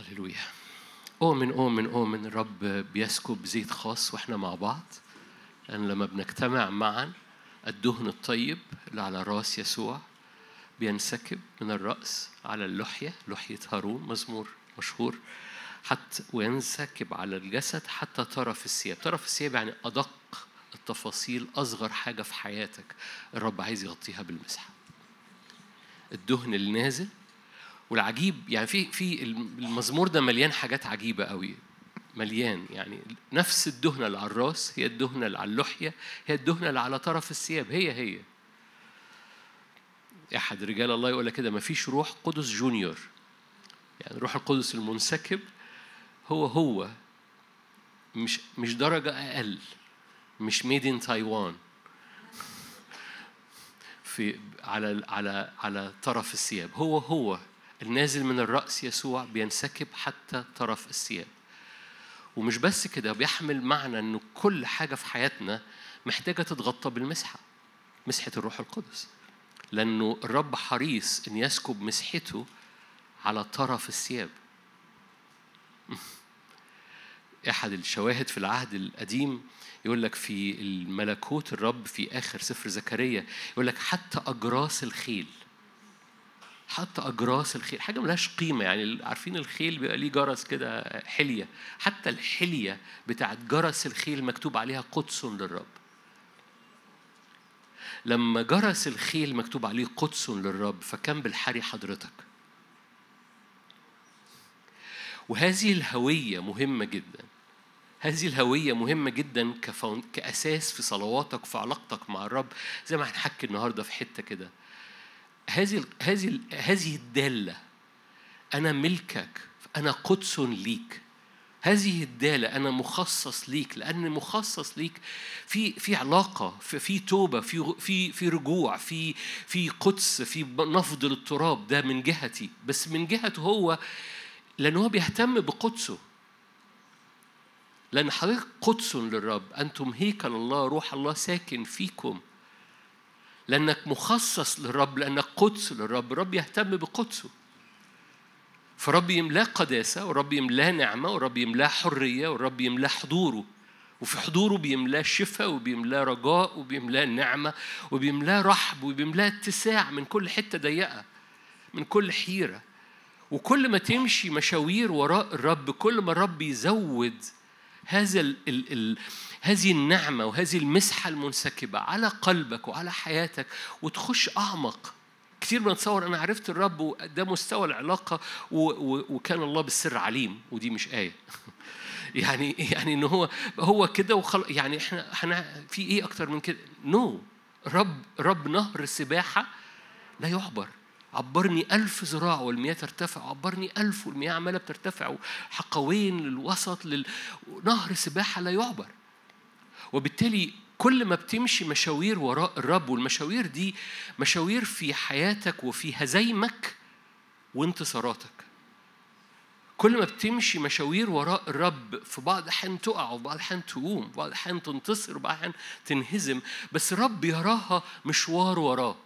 هللويا أؤمن أؤمن أؤمن الرب بيسكب زيت خاص وإحنا مع بعض لأن لما بنجتمع معا الدهن الطيب اللي على رأس يسوع بينسكب من الرأس على اللحية لحية هارون مزمور مشهور حتى وينسكب على الجسد حتى طرف الثياب طرف الثياب يعني أدق التفاصيل أصغر حاجة في حياتك الرب عايز يغطيها بالمسحة الدهن اللي نازل والعجيب يعني في في المزمور ده مليان حاجات عجيبة قوي مليان يعني نفس الدهنة اللي على الراس هي الدهنة اللي على اللحية هي الدهنة اللي على طرف الثياب هي هي أحد رجال الله يقول لك كده مفيش روح قدس جونيور يعني روح القدس المنسكب هو هو مش مش درجة أقل مش ميد ان تايوان في على على على طرف الثياب هو هو النازل من الرأس يسوع بينسكب حتى طرف الثياب ومش بس كده بيحمل معنى انه كل حاجة في حياتنا محتاجة تتغطى بالمسحة مسحة الروح القدس لأنه الرب حريص إن يسكب مسحته على طرف الثياب أحد الشواهد في العهد القديم يقول لك في الملكوت الرب في آخر سفر زكريا يقول لك حتى أجراس الخيل حتى أجراس الخيل حاجة ملهاش قيمة يعني عارفين الخيل بيبقى ليه جرس كده حلية حتى الحلية بتاعت جرس الخيل مكتوب عليها قدس للرب لما جرس الخيل مكتوب عليه قدس للرب فكم بالحري حضرتك وهذه الهوية مهمة جدا هذه الهوية مهمة جدا كفون... كأساس في صلواتك وفي علاقتك مع الرب زي ما هنحكي النهاردة في حتة كده هذه هذه هذه الدالة أنا ملكك أنا قدس ليك هذه الدالة أنا مخصص ليك لأن مخصص ليك في في علاقة في, في توبة في في في رجوع في في قدس في نفض للتراب ده من جهتي بس من جهته هو لأن هو بيهتم بقدسه لأن حضرتك قدس للرب أنتم هيكل الله روح الله ساكن فيكم لأنك مخصص للرب لأنك قدس للرب الرب يهتم بقدسه فرب يملاه قداسة ورب يملاه نعمة ورب يملاه حرية ورب يملاه حضوره وفي حضوره بيملاه شفاء وبيملاه رجاء وبيملاه نعمة وبيملاه رحب وبيملاه اتساع من كل حتة ضيقة من كل حيرة وكل ما تمشي مشاوير وراء الرب كل ما الرب يزود هذا ال ال ال هذه النعمة وهذه المسحة المنسكبة على قلبك وعلى حياتك وتخش أعمق كتير بنتصور أنا عرفت الرب وده مستوى العلاقة و و وكان الله بالسر عليم ودي مش آية يعني يعني إن هو هو كده وخل يعني إحنا إحنا في إيه أكتر من كده؟ نو no. رب رب نهر سباحة لا يعبر عبرني ألف ذراع والمياه ترتفع عبرني ألف والمياه عمالة بترتفع حقوين للوسط لل... نهر سباحة لا يعبر وبالتالي كل ما بتمشي مشاوير وراء الرب والمشاوير دي مشاوير في حياتك وفي هزايمك وانتصاراتك كل ما بتمشي مشاوير وراء الرب في بعض الأحيان تقع وفي بعض الأحيان تقوم وفي بعض الأحيان تنتصر وفي بعض الأحيان تنهزم بس الرب يراها مشوار وراه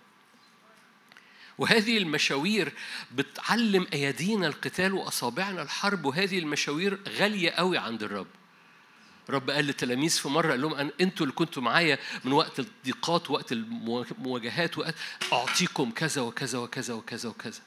وهذه المشاوير بتعلم ايادينا القتال واصابعنا الحرب وهذه المشاوير غاليه قوي عند الرب رب قال للتلاميذ في مره قال لهم أن انتوا اللي كنتوا معايا من وقت الضيقات وقت المواجهات وقت اعطيكم كذا وكذا وكذا وكذا وكذا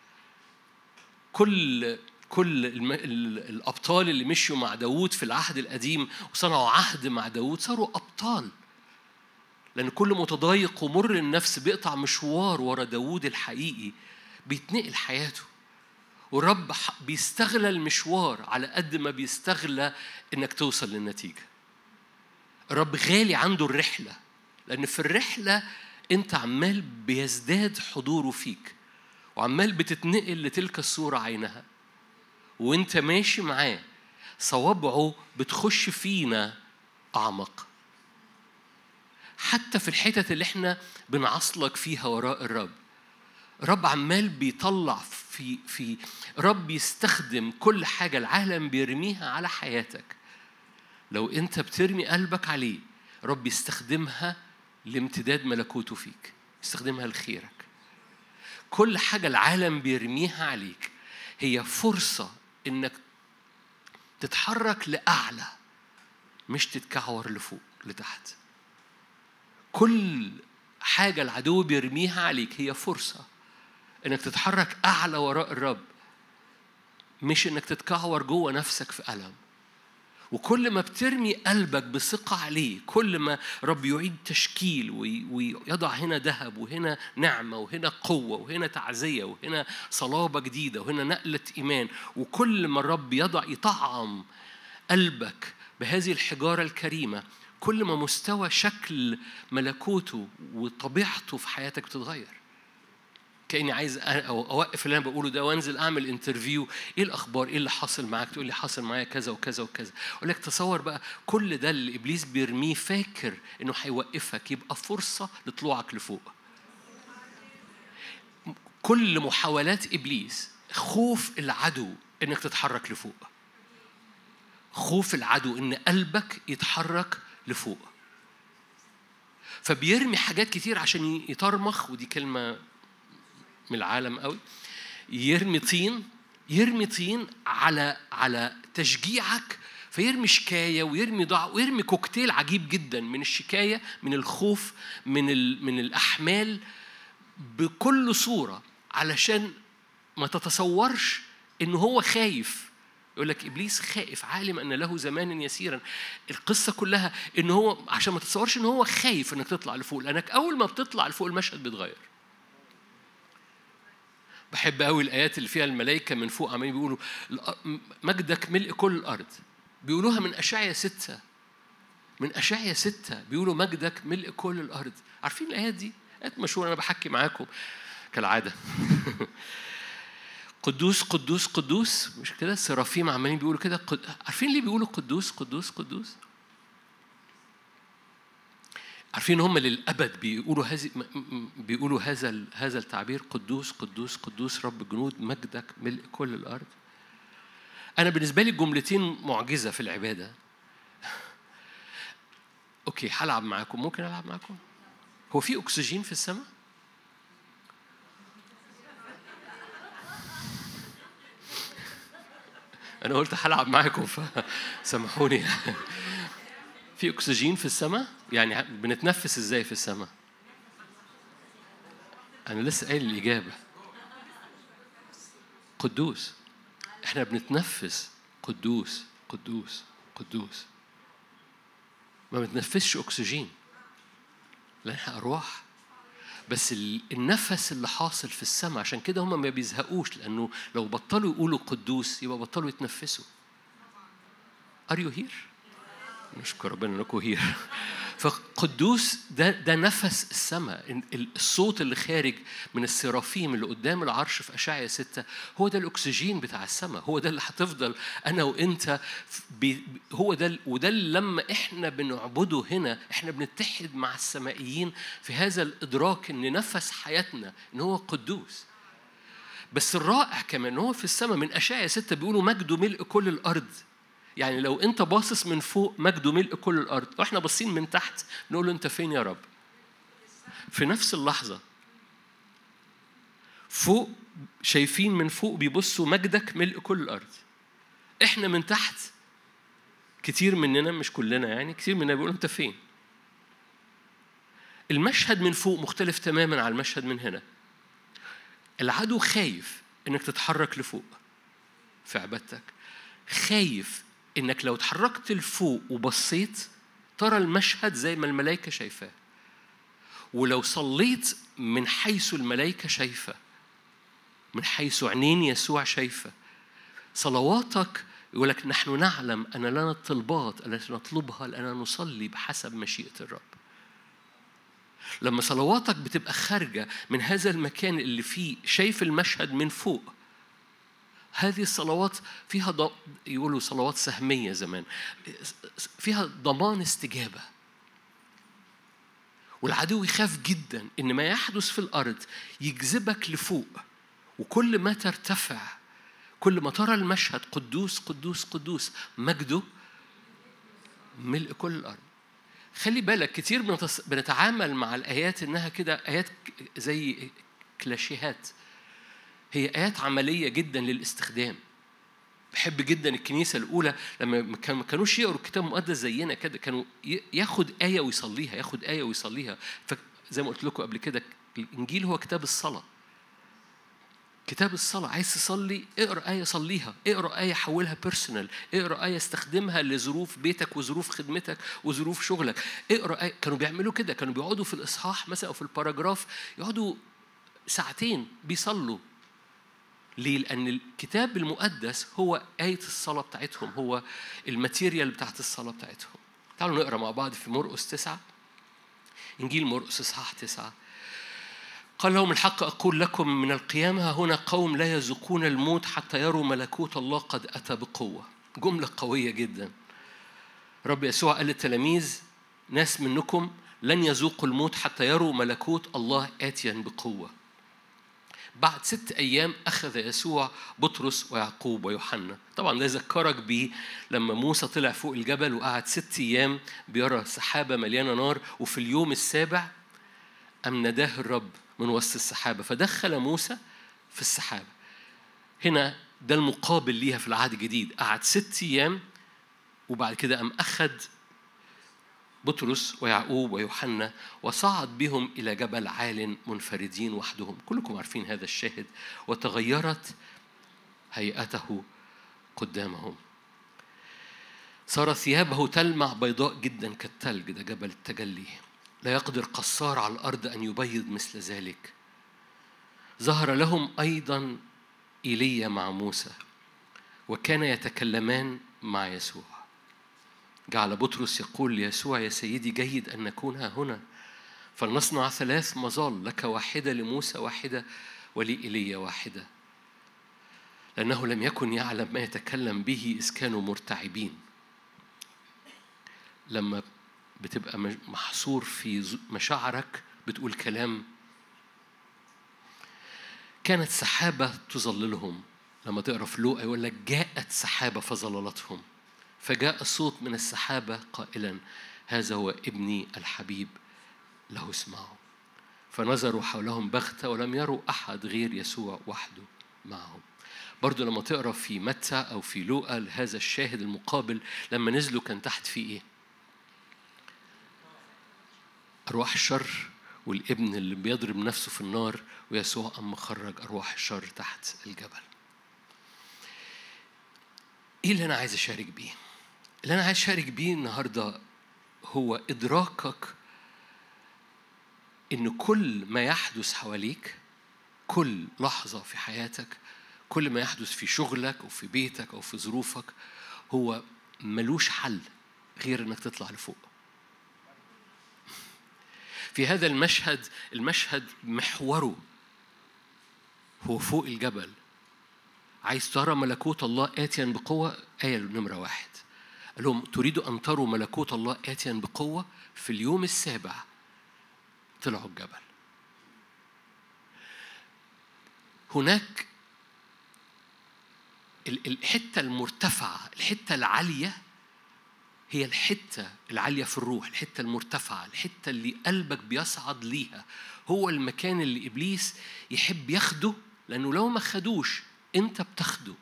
كل كل الم... الابطال اللي مشوا مع داوود في العهد القديم وصنعوا عهد مع داوود صاروا ابطال لأن كل متضايق ومر النفس بيقطع مشوار ورا داوود الحقيقي بيتنقل حياته والرب بيستغلى المشوار على قد ما بيستغلى انك توصل للنتيجة الرب غالي عنده الرحلة لأن في الرحلة أنت عمال بيزداد حضوره فيك وعمال بتتنقل لتلك الصورة عينها وانت ماشي معاه صوابعه بتخش فينا أعمق حتى في الحتت اللي احنا بنعصلك فيها وراء الرب رب عمال بيطلع في في رب يستخدم كل حاجة العالم بيرميها على حياتك لو انت بترمي قلبك عليه رب يستخدمها لامتداد ملكوته فيك يستخدمها لخيرك كل حاجة العالم بيرميها عليك هي فرصة انك تتحرك لاعلى مش تتكعور لفوق لتحت كل حاجة العدو بيرميها عليك هي فرصة انك تتحرك اعلى وراء الرب مش انك تتكعور جوه نفسك في ألم وكل ما بترمي قلبك بثقة عليه كل ما رب يعيد تشكيل ويضع هنا ذهب وهنا نعمة وهنا قوة وهنا تعزية وهنا صلابة جديدة وهنا نقلة إيمان وكل ما الرب يضع يطعم قلبك بهذه الحجارة الكريمة كل ما مستوى شكل ملكوته وطبيعته في حياتك بتتغير كاني عايز اوقف اللي انا بقوله ده وانزل اعمل انترفيو ايه الاخبار ايه اللي حاصل معاك تقول لي حاصل معايا كذا وكذا وكذا اقول لك تصور بقى كل ده اللي ابليس بيرميه فاكر انه هيوقفك يبقى فرصه لطلوعك لفوق كل محاولات ابليس خوف العدو انك تتحرك لفوق خوف العدو ان قلبك يتحرك لفوق فبيرمي حاجات كتير عشان يطرمخ ودي كلمه من العالم قوي يرمي طين يرمي طين على على تشجيعك فيرمي شكاية ويرمي ضع ويرمي كوكتيل عجيب جدا من الشكاية من الخوف من من الأحمال بكل صورة علشان ما تتصورش إن هو خايف يقول لك ابليس خائف عالم ان له زمانا يسيرا القصه كلها ان هو عشان ما تتصورش ان هو خايف انك تطلع لفوق لانك اول ما بتطلع لفوق المشهد بيتغير بحب قوي الايات اللي فيها الملائكه من فوق عمالين بيقولوا مجدك ملء كل الارض بيقولوها من اشعيا سته من اشعيا سته بيقولوا مجدك ملء كل الارض عارفين الايات دي ايات مشهوره انا بحكي معاكم كالعاده قدوس قدوس قدوس مش كده السرافيم عمالين بيقولوا كده قد... عارفين ليه بيقولوا قدوس قدوس قدوس عارفين هم للابد بيقولوا هذه بيقولوا هذا هذا التعبير قدوس قدوس قدوس رب الجنود مجدك ملء كل الارض انا بالنسبه لي الجملتين معجزه في العباده اوكي هلعب معاكم ممكن العب معاكم هو في اكسجين في السماء انا قلت هلعب معاكم فسامحوني في اكسجين في السماء يعني بنتنفس ازاي في السماء انا لسه قايل الاجابه قدوس احنا بنتنفس قدوس قدوس قدوس ما بنتنفسش اكسجين لان احنا ارواح بس النفس اللي حاصل في السماء عشان كده هم ما بيزهقوش لانه لو بطلوا يقولوا قدوس يبقى بطلوا يتنفسوا Are you here؟ نشكر ربنا انكم هير فقدوس ده ده نفس السماء الصوت اللي خارج من السرافيم اللي قدام العرش في اشعيا ستة هو ده الاكسجين بتاع السماء هو ده اللي هتفضل انا وانت هو ده وده اللي لما احنا بنعبده هنا احنا بنتحد مع السمائيين في هذا الادراك ان نفس حياتنا ان هو قدوس بس الرائع كمان هو في السماء من اشعيا ستة بيقولوا مجده ملء كل الارض يعني لو انت باصص من فوق مجده ملء كل الارض واحنا باصين من تحت نقول له انت فين يا رب في نفس اللحظه فوق شايفين من فوق بيبصوا مجدك ملء كل الارض احنا من تحت كتير مننا مش كلنا يعني كتير مننا بيقول انت فين المشهد من فوق مختلف تماما عن المشهد من هنا العدو خايف انك تتحرك لفوق في عبادتك خايف انك لو اتحركت لفوق وبصيت ترى المشهد زي ما الملائكة شايفاه ولو صليت من حيث الملائكة شايفة من حيث عينين يسوع شايفة صلواتك يقول لك نحن نعلم أن لنا الطلبات التي نطلبها لأننا نصلي بحسب مشيئة الرب لما صلواتك بتبقى خارجة من هذا المكان اللي فيه شايف المشهد من فوق هذه الصلوات فيها ض... يقولوا صلوات سهمية زمان فيها ضمان استجابة والعدو يخاف جدا ان ما يحدث في الارض يجذبك لفوق وكل ما ترتفع كل ما ترى المشهد قدوس قدوس قدوس مجده ملء كل الارض خلي بالك كتير بنتعامل مع الايات انها كده ايات زي كلاشيهات هي آيات عملية جدا للاستخدام بحب جدا الكنيسه الاولى لما ما كانوش يقروا الكتاب المقدس زينا كده كانوا ياخد ايه ويصليها ياخد ايه ويصليها زي ما قلت لكم قبل كده الانجيل هو كتاب الصلاه كتاب الصلاة عايز تصلي اقرا آية صليها اقرا آية حولها بيرسونال اقرا آية استخدمها لظروف بيتك وظروف خدمتك وظروف شغلك اقرا آية كانوا بيعملوا كده كانوا بيقعدوا في الإصحاح مثلا أو في الباراجراف يقعدوا ساعتين بيصلوا ليه؟ لأن الكتاب المقدس هو آية الصلاة بتاعتهم هو الماتيريال بتاعت الصلاة بتاعتهم تعالوا نقرا مع بعض في مرقس تسعة إنجيل مرقس إصحاح تسعة قال لهم الحق أقول لكم من القيامة هنا قوم لا يذوقون الموت حتى يروا ملكوت الله قد أتى بقوة جملة قوية جدا رب يسوع قال للتلاميذ ناس منكم لن يذوقوا الموت حتى يروا ملكوت الله آتيا بقوة بعد ست أيام أخذ يسوع بطرس ويعقوب ويوحنا طبعا ده يذكرك بيه لما موسى طلع فوق الجبل وقعد ست أيام بيرى سحابة مليانة نار وفي اليوم السابع أم نداه الرب من وسط السحابة فدخل موسى في السحابة هنا ده المقابل ليها في العهد الجديد قعد ست أيام وبعد كده قام أخد بطرس ويعقوب ويوحنا وصعد بهم إلى جبل عال منفردين وحدهم كلكم عارفين هذا الشاهد وتغيرت هيئته قدامهم صار ثيابه تلمع بيضاء جدا كالثلج ده جبل التجلي لا يقدر قصار على الأرض أن يبيض مثل ذلك ظهر لهم أيضا إيليا مع موسى وكان يتكلمان مع يسوع جعل بطرس يقول ليسوع يا سيدي جيد أن نكون ها هنا فلنصنع ثلاث مظال لك واحدة لموسى واحدة ولإيليا واحدة لأنه لم يكن يعلم ما يتكلم به إذ كانوا مرتعبين لما بتبقى محصور في مشاعرك بتقول كلام كانت سحابة تظللهم لما تقرا في لوقا يقول لك جاءت سحابة فظللتهم فجاء صوت من السحابة قائلا هذا هو ابني الحبيب له اسمعوا فنظروا حولهم بغتة ولم يروا أحد غير يسوع وحده معهم برضو لما تقرا في متى أو في لوقا هذا الشاهد المقابل لما نزلوا كان تحت فيه إيه؟ أرواح الشر والابن اللي بيضرب نفسه في النار ويسوع أما خرج أرواح الشر تحت الجبل إيه اللي أنا عايز أشارك بيه؟ اللي أنا عايز أشارك بيه النهاردة هو إدراكك إن كل ما يحدث حواليك كل لحظة في حياتك كل ما يحدث في شغلك أو في بيتك أو في ظروفك هو ملوش حل غير إنك تطلع لفوق في هذا المشهد المشهد محوره هو فوق الجبل عايز ترى ملكوت الله آتيا بقوة آية نمرة واحد قال لهم تريدوا أن تروا ملكوت الله آتيا بقوة في اليوم السابع طلعوا الجبل هناك الحتة المرتفعة الحتة العالية هي الحتة العالية في الروح الحتة المرتفعة الحتة اللي قلبك بيصعد ليها هو المكان اللي إبليس يحب ياخده لأنه لو ما خدوش أنت بتاخده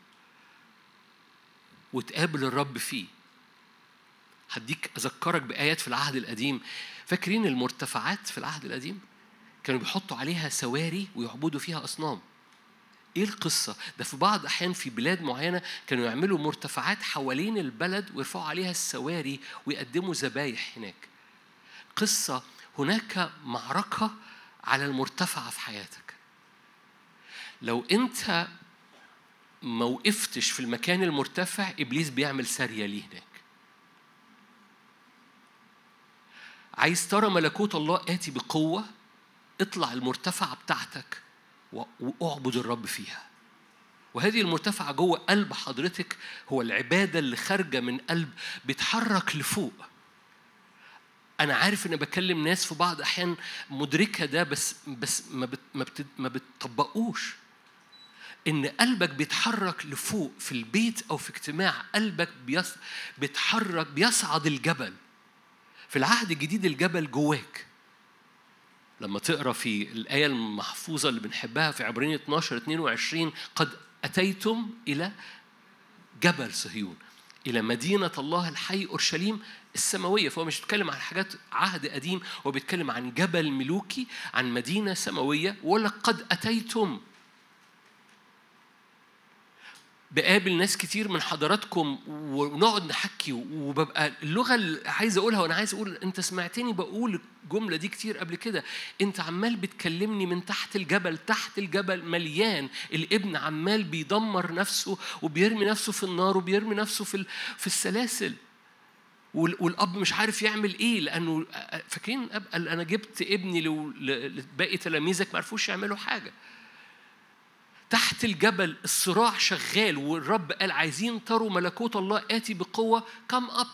وتقابل الرب فيه هديك أذكرك بآيات في العهد القديم فاكرين المرتفعات في العهد القديم كانوا بيحطوا عليها سواري ويعبدوا فيها أصنام ايه القصة؟ ده في بعض أحيان في بلاد معينة كانوا يعملوا مرتفعات حوالين البلد ويرفعوا عليها السواري ويقدموا ذبايح هناك. قصة هناك معركة على المرتفعة في حياتك. لو أنت ما وقفتش في المكان المرتفع إبليس بيعمل سارية ليه هناك. عايز ترى ملكوت الله آتي بقوة اطلع المرتفعة بتاعتك واعبد الرب فيها وهذه المرتفعة جوه قلب حضرتك هو العبادة اللي خارجة من قلب بيتحرك لفوق أنا عارف إن بكلم ناس في بعض أحيان مدركة ده بس بس ما بت ما, بت ما بتطبقوش إن قلبك بيتحرك لفوق في البيت أو في اجتماع قلبك بيص بيتحرك بيصعد الجبل في العهد الجديد الجبل جواك لما تقرا في الآية المحفوظة اللي بنحبها في عبرين 12 22 قد أتيتم إلى جبل صهيون إلى مدينة الله الحي أورشليم السماوية فهو مش بيتكلم عن حاجات عهد قديم هو بيتكلم عن جبل ملوكي عن مدينة سماوية ولقد أتيتم بقابل ناس كتير من حضراتكم ونقعد نحكي وببقى اللغه اللي عايز اقولها وانا عايز اقول انت سمعتني بقول الجمله دي كتير قبل كده انت عمال بتكلمني من تحت الجبل تحت الجبل مليان الابن عمال بيدمر نفسه وبيرمي نفسه في النار وبيرمي نفسه في في السلاسل والاب مش عارف يعمل ايه لانه فاكرين قال انا جبت ابني لباقي تلاميذك ما عرفوش يعملوا حاجه تحت الجبل الصراع شغال والرب قال عايزين تروا ملكوت الله آتي بقوة كم أب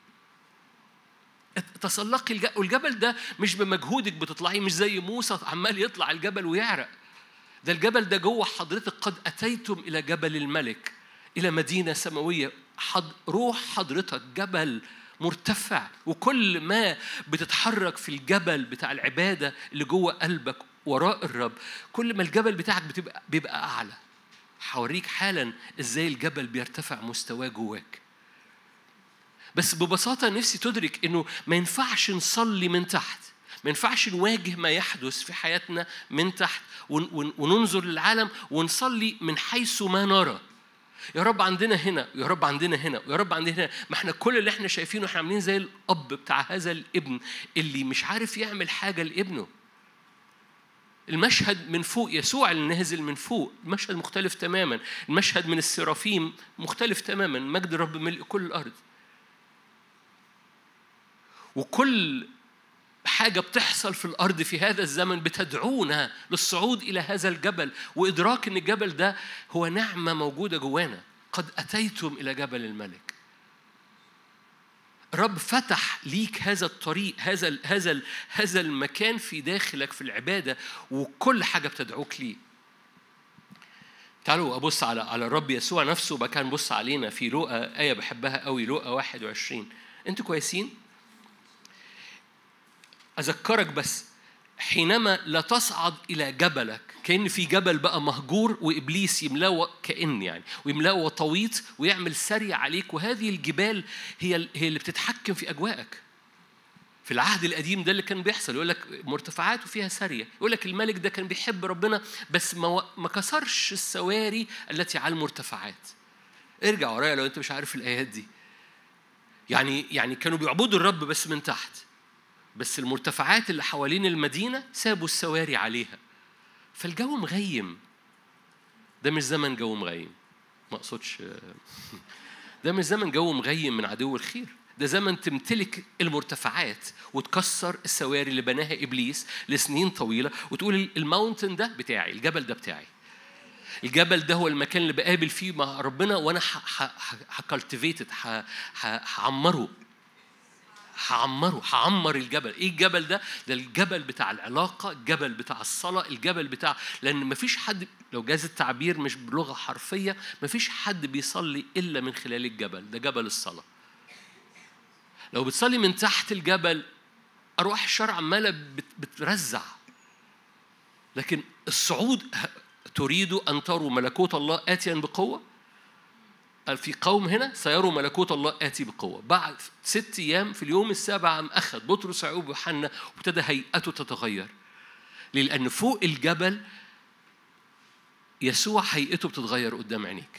تسلقي الجبل والجبل ده مش بمجهودك بتطلعيه مش زي موسى عمال يطلع الجبل ويعرق ده الجبل ده جوه حضرتك قد أتيتم إلى جبل الملك إلى مدينة سماوية حض روح حضرتك جبل مرتفع وكل ما بتتحرك في الجبل بتاع العبادة اللي جوه قلبك وراء الرب كل ما الجبل بتاعك بتبقى بيبقى أعلى هوريك حالا ازاي الجبل بيرتفع مستواه جواك بس ببساطة نفسي تدرك انه ما ينفعش نصلي من تحت ما ينفعش نواجه ما يحدث في حياتنا من تحت وننظر للعالم ونصلي من حيث ما نرى يا رب عندنا هنا يا رب عندنا هنا يا رب عندنا هنا ما احنا كل اللي احنا شايفينه احنا عاملين زي الاب بتاع هذا الابن اللي مش عارف يعمل حاجه لابنه المشهد من فوق يسوع اللي نازل من فوق المشهد مختلف تماما المشهد من السرافيم مختلف تماما مجد الرب ملء كل الارض وكل حاجة بتحصل في الأرض في هذا الزمن بتدعونا للصعود إلى هذا الجبل وإدراك أن الجبل ده هو نعمة موجودة جوانا قد أتيتم إلى جبل الملك رب فتح ليك هذا الطريق هذا هذا هذا المكان في داخلك في العباده وكل حاجه بتدعوك ليه تعالوا ابص على على الرب يسوع نفسه بقى كان بص علينا في لوقا ايه بحبها قوي لوقا 21 انتوا كويسين اذكرك بس حينما لا تصعد الى جبلك كان في جبل بقى مهجور وابليس يملاه كان يعني ويملاه وطويط ويعمل سري عليك وهذه الجبال هي هي اللي بتتحكم في اجواءك في العهد القديم ده اللي كان بيحصل يقول لك مرتفعات وفيها ساريه يقول لك الملك ده كان بيحب ربنا بس ما ما كسرش السواري التي على المرتفعات ارجع ورايا لو انت مش عارف الايات دي يعني يعني كانوا بيعبدوا الرب بس من تحت بس المرتفعات اللي حوالين المدينه سابوا السواري عليها فالجو مغيم ده مش زمن جو مغيم ما اقصدش ده مش زمن جو مغيم من عدو الخير ده زمن تمتلك المرتفعات وتكسر السواري اللي بناها ابليس لسنين طويله وتقول الماونتن ده بتاعي الجبل ده بتاعي الجبل ده هو المكان اللي بقابل فيه مع ربنا وانا هكالتيفيتد هعمره هعمره هعمر الجبل ايه الجبل ده ده الجبل بتاع العلاقه الجبل بتاع الصلاه الجبل بتاع لان مفيش حد لو جاز التعبير مش بلغه حرفيه مفيش حد بيصلي الا من خلال الجبل ده جبل الصلاه لو بتصلي من تحت الجبل ارواح الشر عماله بترزع لكن الصعود تريد ان تروا ملكوت الله اتيا بقوه قال في قوم هنا سيروا ملكوت الله آتي بقوة بعد ست أيام في اليوم السابع قام أخذ بطرس ويعقوب ويوحنا وابتدى هيئته تتغير لأن فوق الجبل يسوع هيئته بتتغير قدام عينيك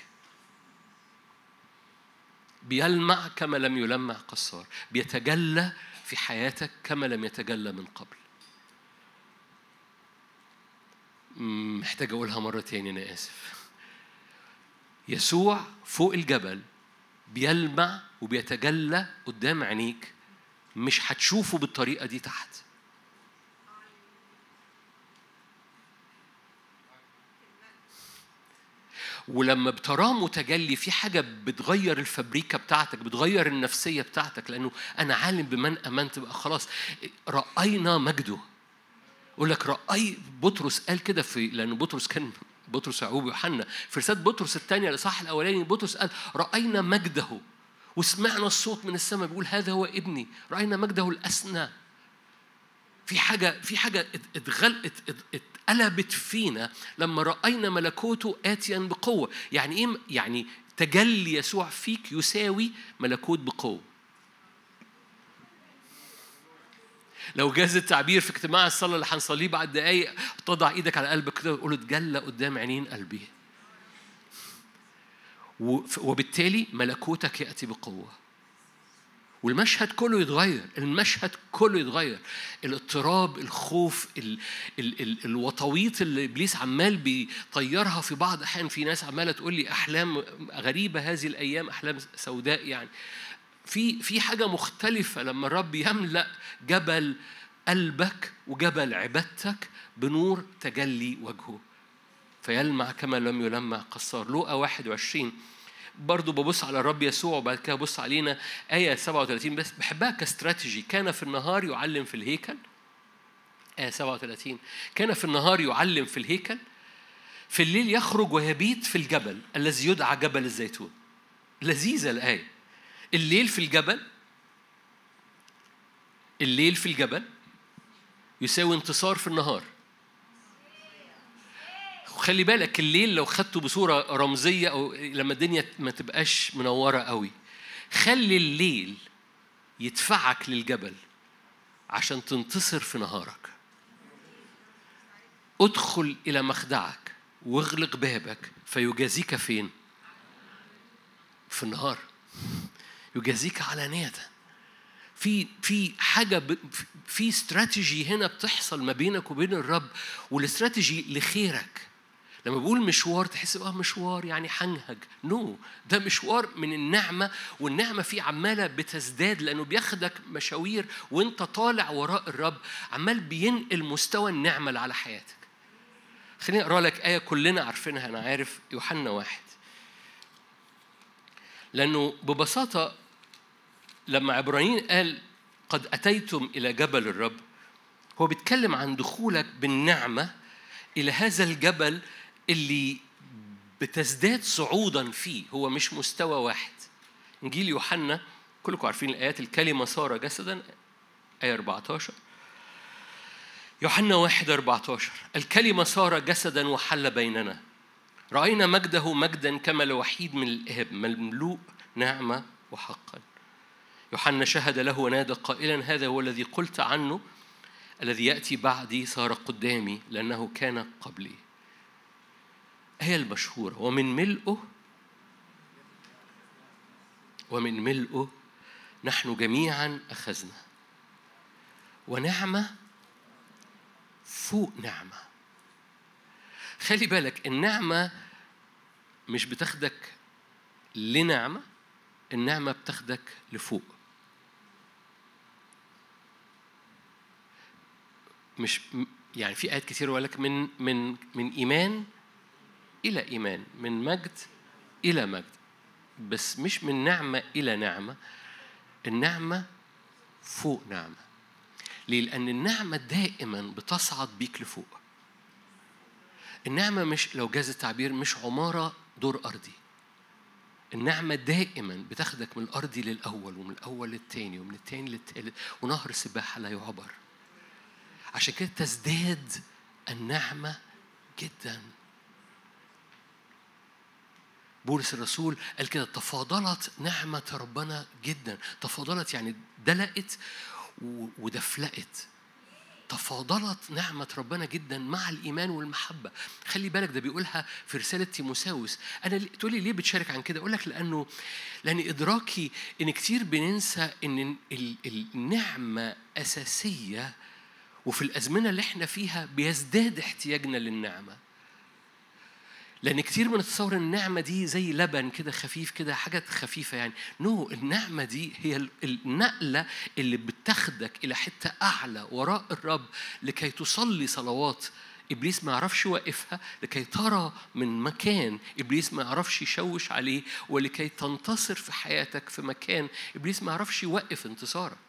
بيلمع كما لم يلمع قصار بيتجلى في حياتك كما لم يتجلى من قبل محتاج أقولها مرة تاني أنا آسف يسوع فوق الجبل بيلمع وبيتجلى قدام عينيك مش هتشوفه بالطريقة دي تحت ولما بتراه متجلي في حاجة بتغير الفبريكة بتاعتك بتغير النفسية بتاعتك لأنه أنا عالم بمن أمنت بقى خلاص رأينا مجده يقول لك رأي بطرس قال كده في لأن بطرس كان بطرس يعقوب ويوحنا في رسالة بطرس الثانية الإصحاح الأولاني بطرس قال رأينا مجده وسمعنا الصوت من السماء بيقول هذا هو ابني رأينا مجده الأسنى في حاجة في حاجة اتغل اتقلبت فينا لما رأينا ملكوته آتيا بقوة يعني إيه يعني تجلي يسوع فيك يساوي ملكوت بقوة لو جاز التعبير في اجتماع الصلاة اللي هنصليه بعد دقايق تضع ايدك على قلبك كده وتقول اتجلى قدام عينين قلبي وبالتالي ملكوتك يأتي بقوة والمشهد كله يتغير المشهد كله يتغير الاضطراب الخوف ال ال ال الوطويط اللي ابليس عمال بيطيرها في بعض احيان في ناس عماله تقول لي احلام غريبه هذه الايام احلام سوداء يعني في في حاجه مختلفه لما الرب يملا جبل قلبك وجبل عبادتك بنور تجلي وجهه فيلمع كما لم يلمع قصار لوقا 21 برضو ببص على الرب يسوع وبعد كده ببص علينا آية 37 بس بحبها كاستراتيجي كان في النهار يعلم في الهيكل آية 37 كان في النهار يعلم في الهيكل في الليل يخرج ويبيت في الجبل الذي يدعى جبل الزيتون لذيذة الآية الليل في الجبل الليل في الجبل يساوي انتصار في النهار خلي بالك الليل لو خدته بصورة رمزية أو لما الدنيا ما تبقاش منورة قوي خلي الليل يدفعك للجبل عشان تنتصر في نهارك ادخل إلى مخدعك واغلق بابك فيجازيك فين؟ في النهار يجازيك علانية في في حاجة في استراتيجي هنا بتحصل ما بينك وبين الرب والاستراتيجي لخيرك لما بقول مشوار تحس اه مشوار يعني حنهج نو no. ده مشوار من النعمه والنعمه فيه عماله بتزداد لانه بياخدك مشاوير وانت طالع وراء الرب عمال بينقل مستوى النعمه اللي على حياتك خليني اقرا لك ايه كلنا عارفينها انا عارف يوحنا واحد لانه ببساطه لما عبرانيين قال قد اتيتم الى جبل الرب هو بيتكلم عن دخولك بالنعمه الى هذا الجبل اللي بتزداد صعودا فيه هو مش مستوى واحد انجيل يوحنا كلكم عارفين الايات الكلمه صار جسدا ايه 14 يوحنا 1 14 الكلمه صار جسدا وحل بيننا راينا مجده مجدا كما الوحيد من الاب مملوء نعمه وحقا يوحنا شهد له ونادى قائلا هذا هو الذي قلت عنه الذي ياتي بعدي صار قدامي لانه كان قبلي هي المشهورة ومن ملئه ومن ملئه نحن جميعا أخذنا ونعمة فوق نعمة خلي بالك النعمة مش بتاخدك لنعمة النعمة بتاخدك لفوق مش يعني في آيات كتير يقول لك من من من إيمان إلى إيمان من مجد إلى مجد بس مش من نعمة إلى نعمة النعمة فوق نعمة ليه؟ لأن النعمة دائما بتصعد بيك لفوق النعمة مش لو جاز التعبير مش عمارة دور أرضي النعمة دائما بتاخدك من الأرضي للأول ومن الأول للتاني ومن التاني للتالت ونهر السباحة لا يعبر عشان كده تزداد النعمة جدا بولس الرسول قال كده تفاضلت نعمة ربنا جدا تفاضلت يعني دلقت ودفلقت تفاضلت نعمة ربنا جدا مع الإيمان والمحبة خلي بالك ده بيقولها في رسالة تيموساوس أنا تقول لي ليه بتشارك عن كده أقول لك لأنه لأن إدراكي إن كتير بننسى إن النعمة أساسية وفي الأزمنة اللي احنا فيها بيزداد احتياجنا للنعمة لأن كتير من تصور النعمة دي زي لبن كده خفيف كده حاجة خفيفة يعني نو no, النعمة دي هي النقلة اللي بتاخدك إلى حتة أعلى وراء الرب لكي تصلي صلوات ابليس ما يعرفش يوقفها لكي ترى من مكان ابليس ما يعرفش يشوش عليه ولكي تنتصر في حياتك في مكان ابليس ما يعرفش يوقف انتصارك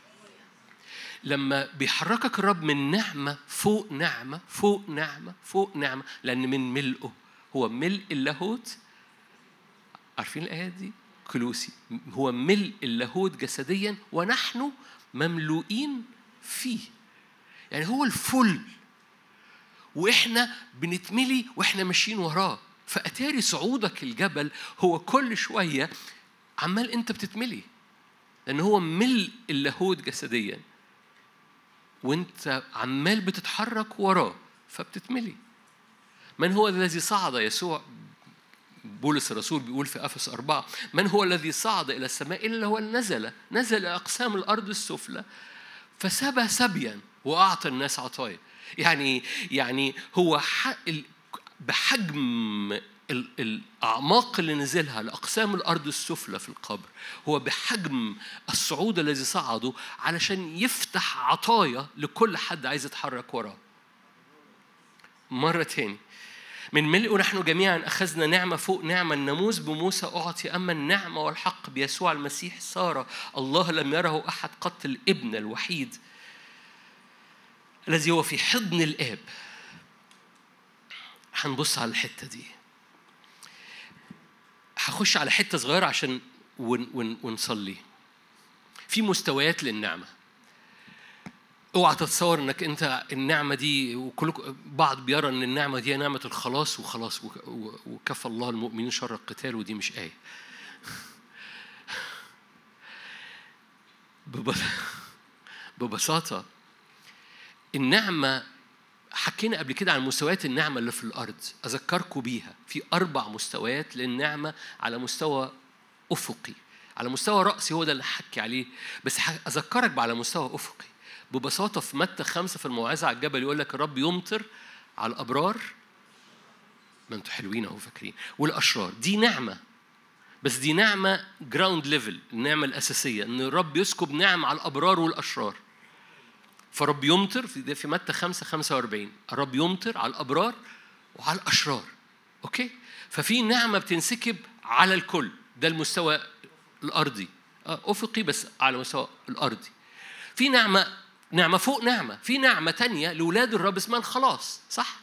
لما بيحركك الرب من نعمة فوق نعمة فوق نعمة فوق نعمة لأن من ملئه هو ملء اللاهوت عارفين الآيات دي؟ كلوسي هو ملء اللاهوت جسديا ونحن مملوئين فيه يعني هو الفل واحنا بنتملي واحنا ماشيين وراه فأتاري صعودك الجبل هو كل شوية عمال أنت بتتملي لأن هو ملء اللاهوت جسديا وأنت عمال بتتحرك وراه فبتتملي من هو الذي صعد يسوع بولس الرسول بيقول في افس أربعة من هو الذي صعد إلى السماء إلا هو نزل نزل أقسام الأرض السفلى فسبى سبيا وأعطى الناس عطايا يعني يعني هو بحجم الأعماق اللي نزلها لأقسام الأرض السفلى في القبر هو بحجم الصعود الذي صعده علشان يفتح عطايا لكل حد عايز يتحرك وراه مرة تاني من ملئه نحن جميعا أخذنا نعمة فوق نعمة الناموس بموسى أعطي أما النعمة والحق بيسوع المسيح صار الله لم يره أحد قط الابن الوحيد الذي هو في حضن الآب هنبص على الحتة دي هخش على حتة صغيرة عشان ون ون ونصلي في مستويات للنعمة اوعى تتصور انك انت النعمه دي وكل بعض بيرى ان النعمه دي نعمه الخلاص وخلاص وكفى الله المؤمنين شر القتال ودي مش ايه ببساطه النعمه حكينا قبل كده عن مستويات النعمه اللي في الارض اذكركم بيها في اربع مستويات للنعمه على مستوى افقي على مستوى راسي هو ده اللي حكي عليه بس اذكرك على مستوى افقي ببساطة في متى خمسة في الموعظة على الجبل يقول لك الرب يمطر على الأبرار ما انتوا حلوين اهو فاكرين والأشرار دي نعمة بس دي نعمة جراوند ليفل النعمة الأساسية إن الرب يسكب نعم على الأبرار والأشرار فرب يمطر في في متى 5 45 الرب يمطر على الأبرار وعلى الأشرار أوكي ففي نعمة بتنسكب على الكل ده المستوى الأرضي آه، أفقي بس على مستوى الأرضي في نعمة نعمة فوق نعمة في نعمة تانية لأولاد الرب اسمها الخلاص صح؟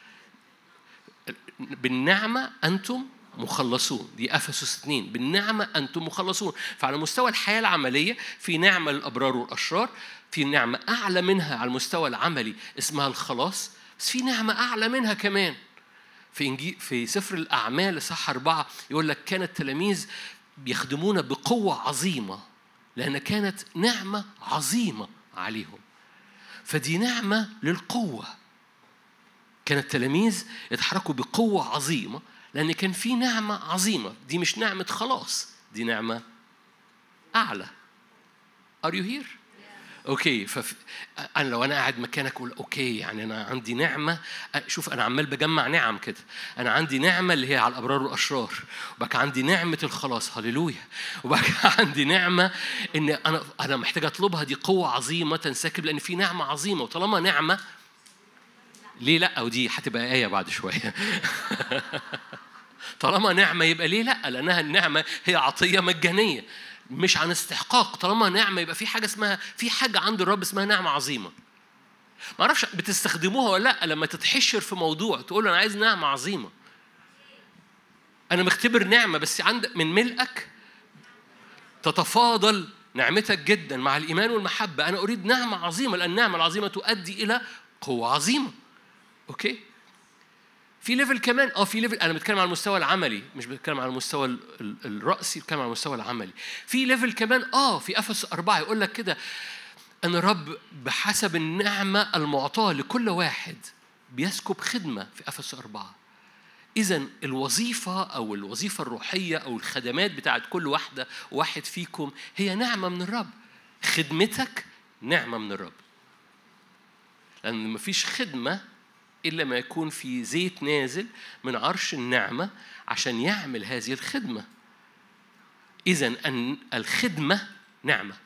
بالنعمة أنتم مخلصون دي أفسس اثنين بالنعمة أنتم مخلصون فعلى مستوى الحياة العملية في نعمة للأبرار والأشرار في نعمة أعلى منها على المستوى العملي اسمها الخلاص بس في نعمة أعلى منها كمان في إنجيل في سفر الأعمال صح أربعة يقول لك كان التلاميذ بيخدمون بقوة عظيمة لأن كانت نعمة عظيمة عليهم فدي نعمة للقوة كان التلاميذ يتحركوا بقوة عظيمة لأن كان في نعمة عظيمة دي مش نعمة خلاص دي نعمة أعلى Are you here؟ اوكي فف... انا لو انا قاعد مكانك اقول اوكي يعني انا عندي نعمه شوف انا عمال بجمع نعم كده انا عندي نعمه اللي هي على الابرار والاشرار وبقى عندي نعمه الخلاص هللويا وبقى عندي نعمه ان انا انا محتاج اطلبها دي قوه عظيمه تنسكب لان في نعمه عظيمه وطالما نعمه ليه لا ودي هتبقى ايه بعد شويه طالما نعمه يبقى ليه لا لانها النعمه هي عطيه مجانيه مش عن استحقاق طالما نعمه يبقى في حاجه اسمها في حاجه عند الرب اسمها نعمه عظيمه ما اعرفش بتستخدموها ولا لا لما تتحشر في موضوع تقول انا عايز نعمه عظيمه انا مختبر نعمه بس عند من ملئك تتفاضل نعمتك جدا مع الايمان والمحبه انا اريد نعمه عظيمه لان النعمه العظيمه تؤدي الى قوه عظيمه اوكي في ليفل كمان اه في ليفل انا بتكلم على المستوى العملي مش بتكلم على المستوى الرأسي بتكلم على المستوى العملي في ليفل كمان اه في افس أربعة يقول لك كده ان الرب بحسب النعمة المعطاة لكل واحد بيسكب خدمة في افس أربعة إذا الوظيفة أو الوظيفة الروحية أو الخدمات بتاعت كل واحدة واحد فيكم هي نعمة من الرب خدمتك نعمة من الرب لأن مفيش خدمة إلا ما يكون في زيت نازل من عرش النعمة عشان يعمل هذه الخدمة إذا أن الخدمة نعمة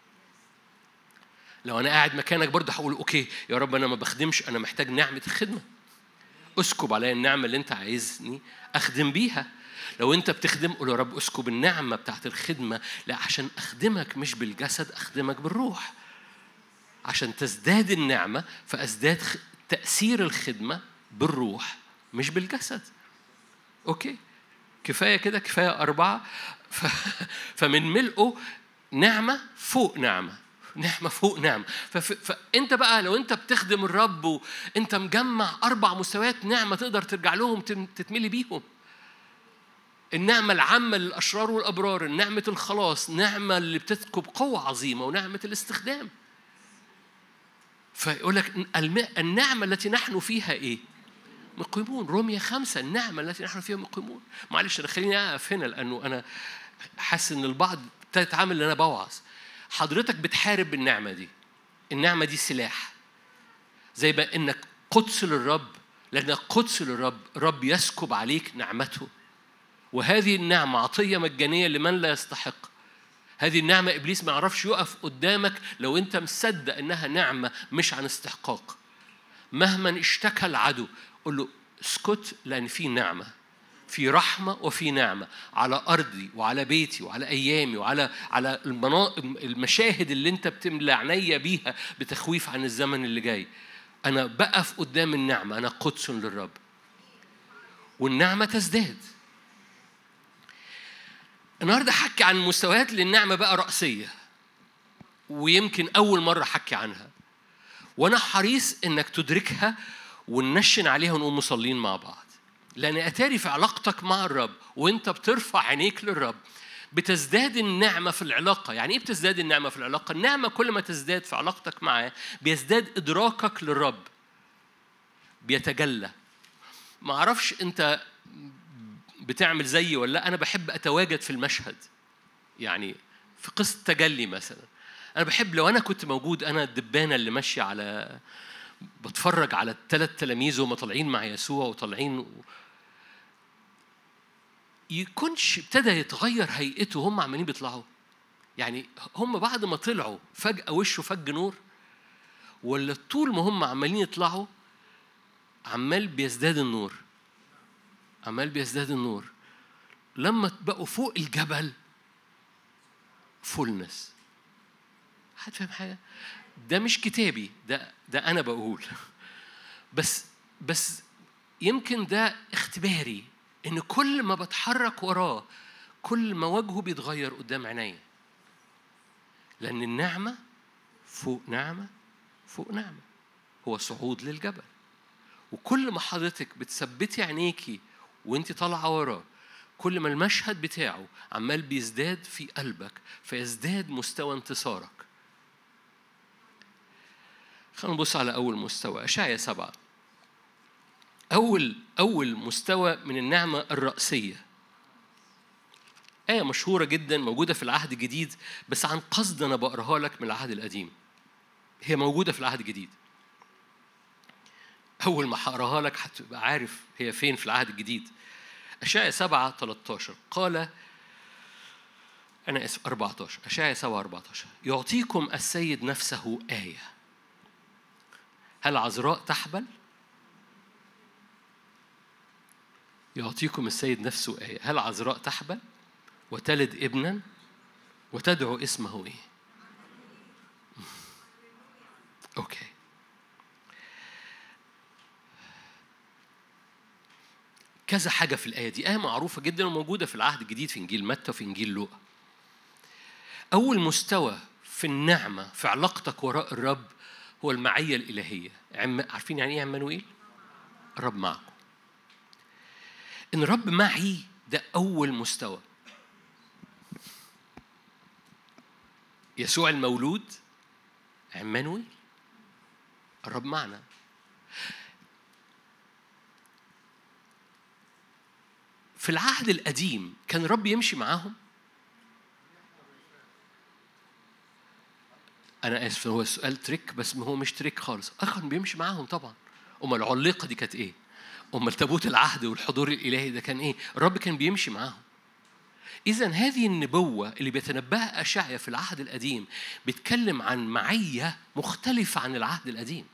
لو أنا قاعد مكانك برضه هقول أوكي يا رب أنا ما بخدمش أنا محتاج نعمة الخدمة اسكب عليا النعمة اللي أنت عايزني أخدم بيها لو أنت بتخدم قول يا رب اسكب النعمة بتاعت الخدمة لا عشان أخدمك مش بالجسد أخدمك بالروح عشان تزداد النعمة فأزداد تأثير الخدمة بالروح مش بالجسد أوكي كفاية كده كفاية أربعة ف... فمن ملئه نعمة فوق نعمة نعمة فوق نعمة فف... فأنت بقى لو أنت بتخدم الرب وأنت مجمع أربع مستويات نعمة تقدر ترجع لهم تتملي بيهم النعمة العامة للأشرار والأبرار نعمة الخلاص نعمة اللي بتسكب قوة عظيمة ونعمة الاستخدام فيقول لك النعمة التي نحن فيها إيه؟ مقيمون رومية خمسة النعمة التي نحن فيها مقيمون معلش أنا خليني أقف هنا لأنه أنا حاسس إن البعض تتعامل إن أنا بوعظ حضرتك بتحارب بالنعمة دي النعمة دي سلاح زي ما إنك قدس للرب لأنك قدس للرب رب يسكب عليك نعمته وهذه النعمة عطية مجانية لمن لا يستحق هذه النعمة إبليس ما يعرفش يقف قدامك لو أنت مصدق إنها نعمة مش عن استحقاق مهما اشتكى العدو قل له اسكت لأن في نعمة في رحمة وفي نعمة على أرضي وعلى بيتي وعلى أيامي وعلى على المشاهد اللي أنت بتملى عينيا بيها بتخويف عن الزمن اللي جاي أنا بقف قدام النعمة أنا قدس للرب والنعمة تزداد النهارده حكي عن مستويات للنعمة بقى رأسية ويمكن أول مرة حكي عنها وأنا حريص إنك تدركها وننشن عليها ونقوم مصلين مع بعض لأن أتاري في علاقتك مع الرب وأنت بترفع عينيك للرب بتزداد النعمة في العلاقة يعني إيه بتزداد النعمة في العلاقة؟ النعمة كل ما تزداد في علاقتك معاه بيزداد إدراكك للرب بيتجلى ما أعرفش أنت بتعمل زيي ولا لا أنا بحب أتواجد في المشهد يعني في قصة تجلي مثلا أنا بحب لو أنا كنت موجود أنا الدبانة اللي ماشية على بتفرج على الثلاث تلاميذ وهم طالعين مع يسوع وطالعين يكونش ابتدى يتغير هيئته وهم عمالين بيطلعوا يعني هم بعد ما طلعوا فجأة وشه فج نور ولا طول ما هم عمالين يطلعوا عمال بيزداد النور عمال بيزداد النور لما بقوا فوق الجبل فولنس حد فاهم حاجة؟ ده مش كتابي ده ده أنا بقول بس بس يمكن ده اختباري إن كل ما بتحرك وراه كل ما وجهه بيتغير قدام عينيا لأن النعمة فوق نعمة فوق نعمة هو صعود للجبل وكل ما حضرتك بتثبتي عينيكي وانت طالعه وراه كل ما المشهد بتاعه عمال بيزداد في قلبك فيزداد مستوى انتصارك خلينا نبص على أول مستوى أشعيا سبعة أول أول مستوى من النعمة الرأسية آية مشهورة جدا موجودة في العهد الجديد بس عن قصد أنا بقراها لك من العهد القديم هي موجودة في العهد الجديد أول ما هقراها لك هتبقى عارف هي فين في العهد الجديد أشعيا 7 13 قال أنا آسف 14 أشعيا 7 14 يعطيكم السيد نفسه آية هل عذراء تحبل؟ يعطيكم السيد نفسه آية هل عذراء تحبل وتلد ابنا وتدعو اسمه إيه؟ أوكي كذا حاجة في الآية دي آية معروفة جدا وموجودة في العهد الجديد في إنجيل متى وفي إنجيل لوقا أول مستوى في النعمة في علاقتك وراء الرب هو المعية الإلهية عارفين يعني إيه عمانوئيل؟ الرب معكم إن الرب معي ده أول مستوى يسوع المولود عمانوئيل الرب معنا في العهد القديم كان الرب يمشي معاهم أنا آسف هو السؤال تريك بس ما هو مش تريك خالص كان بيمشي معاهم طبعا أمال العليقة دي كانت إيه؟ أمال تابوت العهد والحضور الإلهي ده كان إيه؟ الرب كان بيمشي معاهم إذا هذه النبوة اللي بيتنبأها أشعيا في العهد القديم بيتكلم عن معية مختلفة عن العهد القديم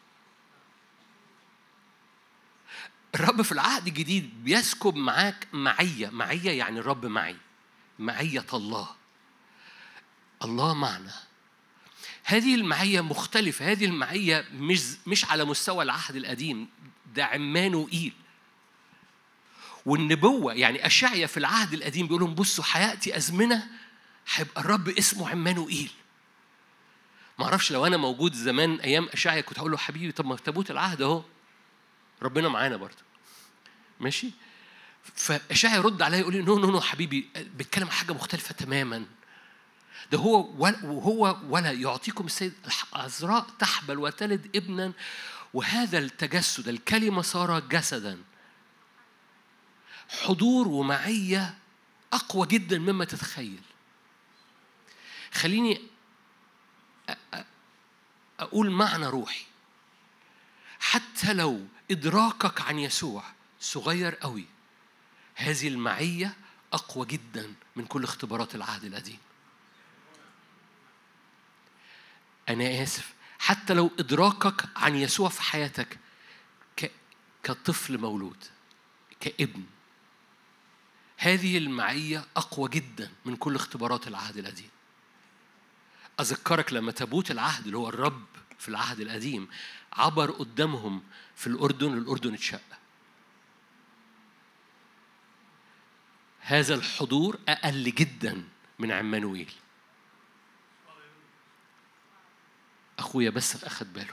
الرب في العهد الجديد بيسكب معاك معية معية يعني الرب معي معية الله الله معنا هذه المعية مختلفة هذه المعية مش مش على مستوى العهد القديم ده عمانوئيل والنبوة يعني أشعيا في العهد القديم بيقول لهم بصوا حياتي أزمنة هيبقى الرب اسمه عمانوئيل ما اعرفش لو انا موجود زمان ايام اشعيا كنت هقول له حبيبي طب ما تابوت العهد اهو ربنا معانا برضه ماشي فاشعيا يرد عليا يقول لي نو نو نو حبيبي بيتكلم عن حاجه مختلفه تماما ده هو وهو ولا يعطيكم السيد العذراء تحبل وتلد ابنا وهذا التجسد الكلمه صار جسدا حضور ومعيه اقوى جدا مما تتخيل خليني اقول معنى روحي حتى لو ادراكك عن يسوع صغير قوي هذه المعيه اقوى جدا من كل اختبارات العهد القديم أنا آسف حتى لو إدراكك عن يسوع في حياتك ك... كطفل مولود كابن هذه المعية أقوى جدا من كل اختبارات العهد القديم أذكرك لما تابوت العهد اللي هو الرب في العهد القديم عبر قدامهم في الأردن الأردن اتشق هذا الحضور أقل جدا من عمانويل أخويا بس أخد باله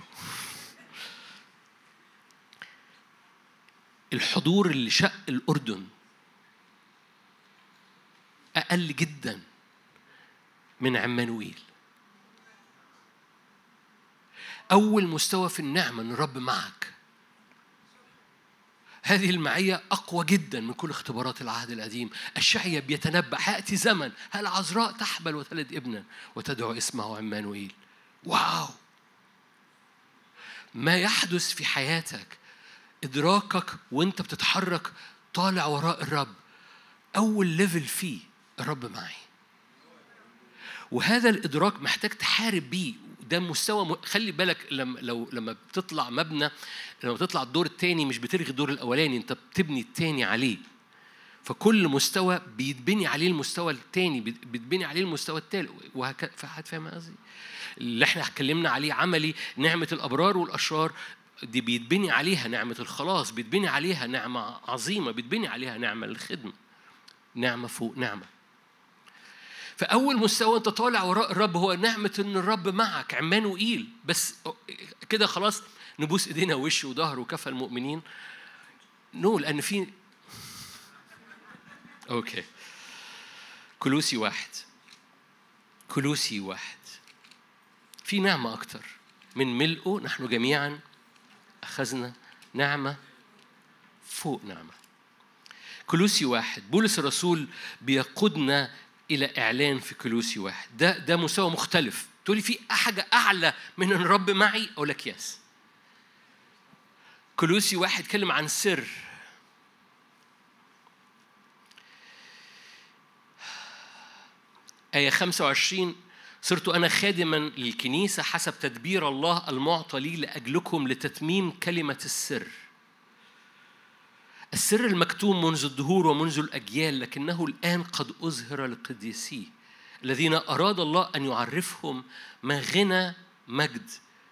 الحضور اللي شق الأردن أقل جدا من عمانويل أول مستوى في النعمة أن الرب معك هذه المعية أقوى جدا من كل اختبارات العهد القديم الشعية بيتنبأ حياتي زمن هل عذراء تحبل وتلد ابنا وتدعو اسمه عمانويل واو ما يحدث في حياتك إدراكك وأنت بتتحرك طالع وراء الرب أول ليفل فيه الرب معي وهذا الإدراك محتاج تحارب بيه ده مستوى م... خلي بالك لما لو لما بتطلع مبنى لما بتطلع الدور الثاني مش بتلغي الدور الاولاني انت بتبني الثاني عليه فكل مستوى بيتبني عليه المستوى الثاني بيتبني عليه المستوى الثالث وهكذا فاهم قصدي؟ اللي احنا اتكلمنا عليه عملي نعمة الأبرار والأشرار دي بيتبني عليها نعمة الخلاص بيتبني عليها نعمة عظيمة بيتبني عليها نعمة للخدمة نعمة فوق نعمة فأول مستوى أنت طالع وراء الرب هو نعمة إن الرب معك عمانوئيل بس كده خلاص نبوس إيدينا ووش وظهر وكفى المؤمنين نو لأن في أوكي كلوسي واحد كلوسي واحد في نعمة أكتر من ملئه نحن جميعا أخذنا نعمة فوق نعمة كلوسي واحد بولس الرسول بيقودنا إلى إعلان في كلوسي واحد ده ده مستوى مختلف تقولي في حاجة أعلى من أن الرب معي أقول لك يس كلوسي واحد اتكلم عن سر آية 25 صرت أنا خادما للكنيسة حسب تدبير الله المعطى لي لأجلكم لتتميم كلمة السر السر المكتوم منذ الدهور ومنذ الأجيال لكنه الآن قد أظهر لقديسيه الذين أراد الله أن يعرفهم ما غنى مجد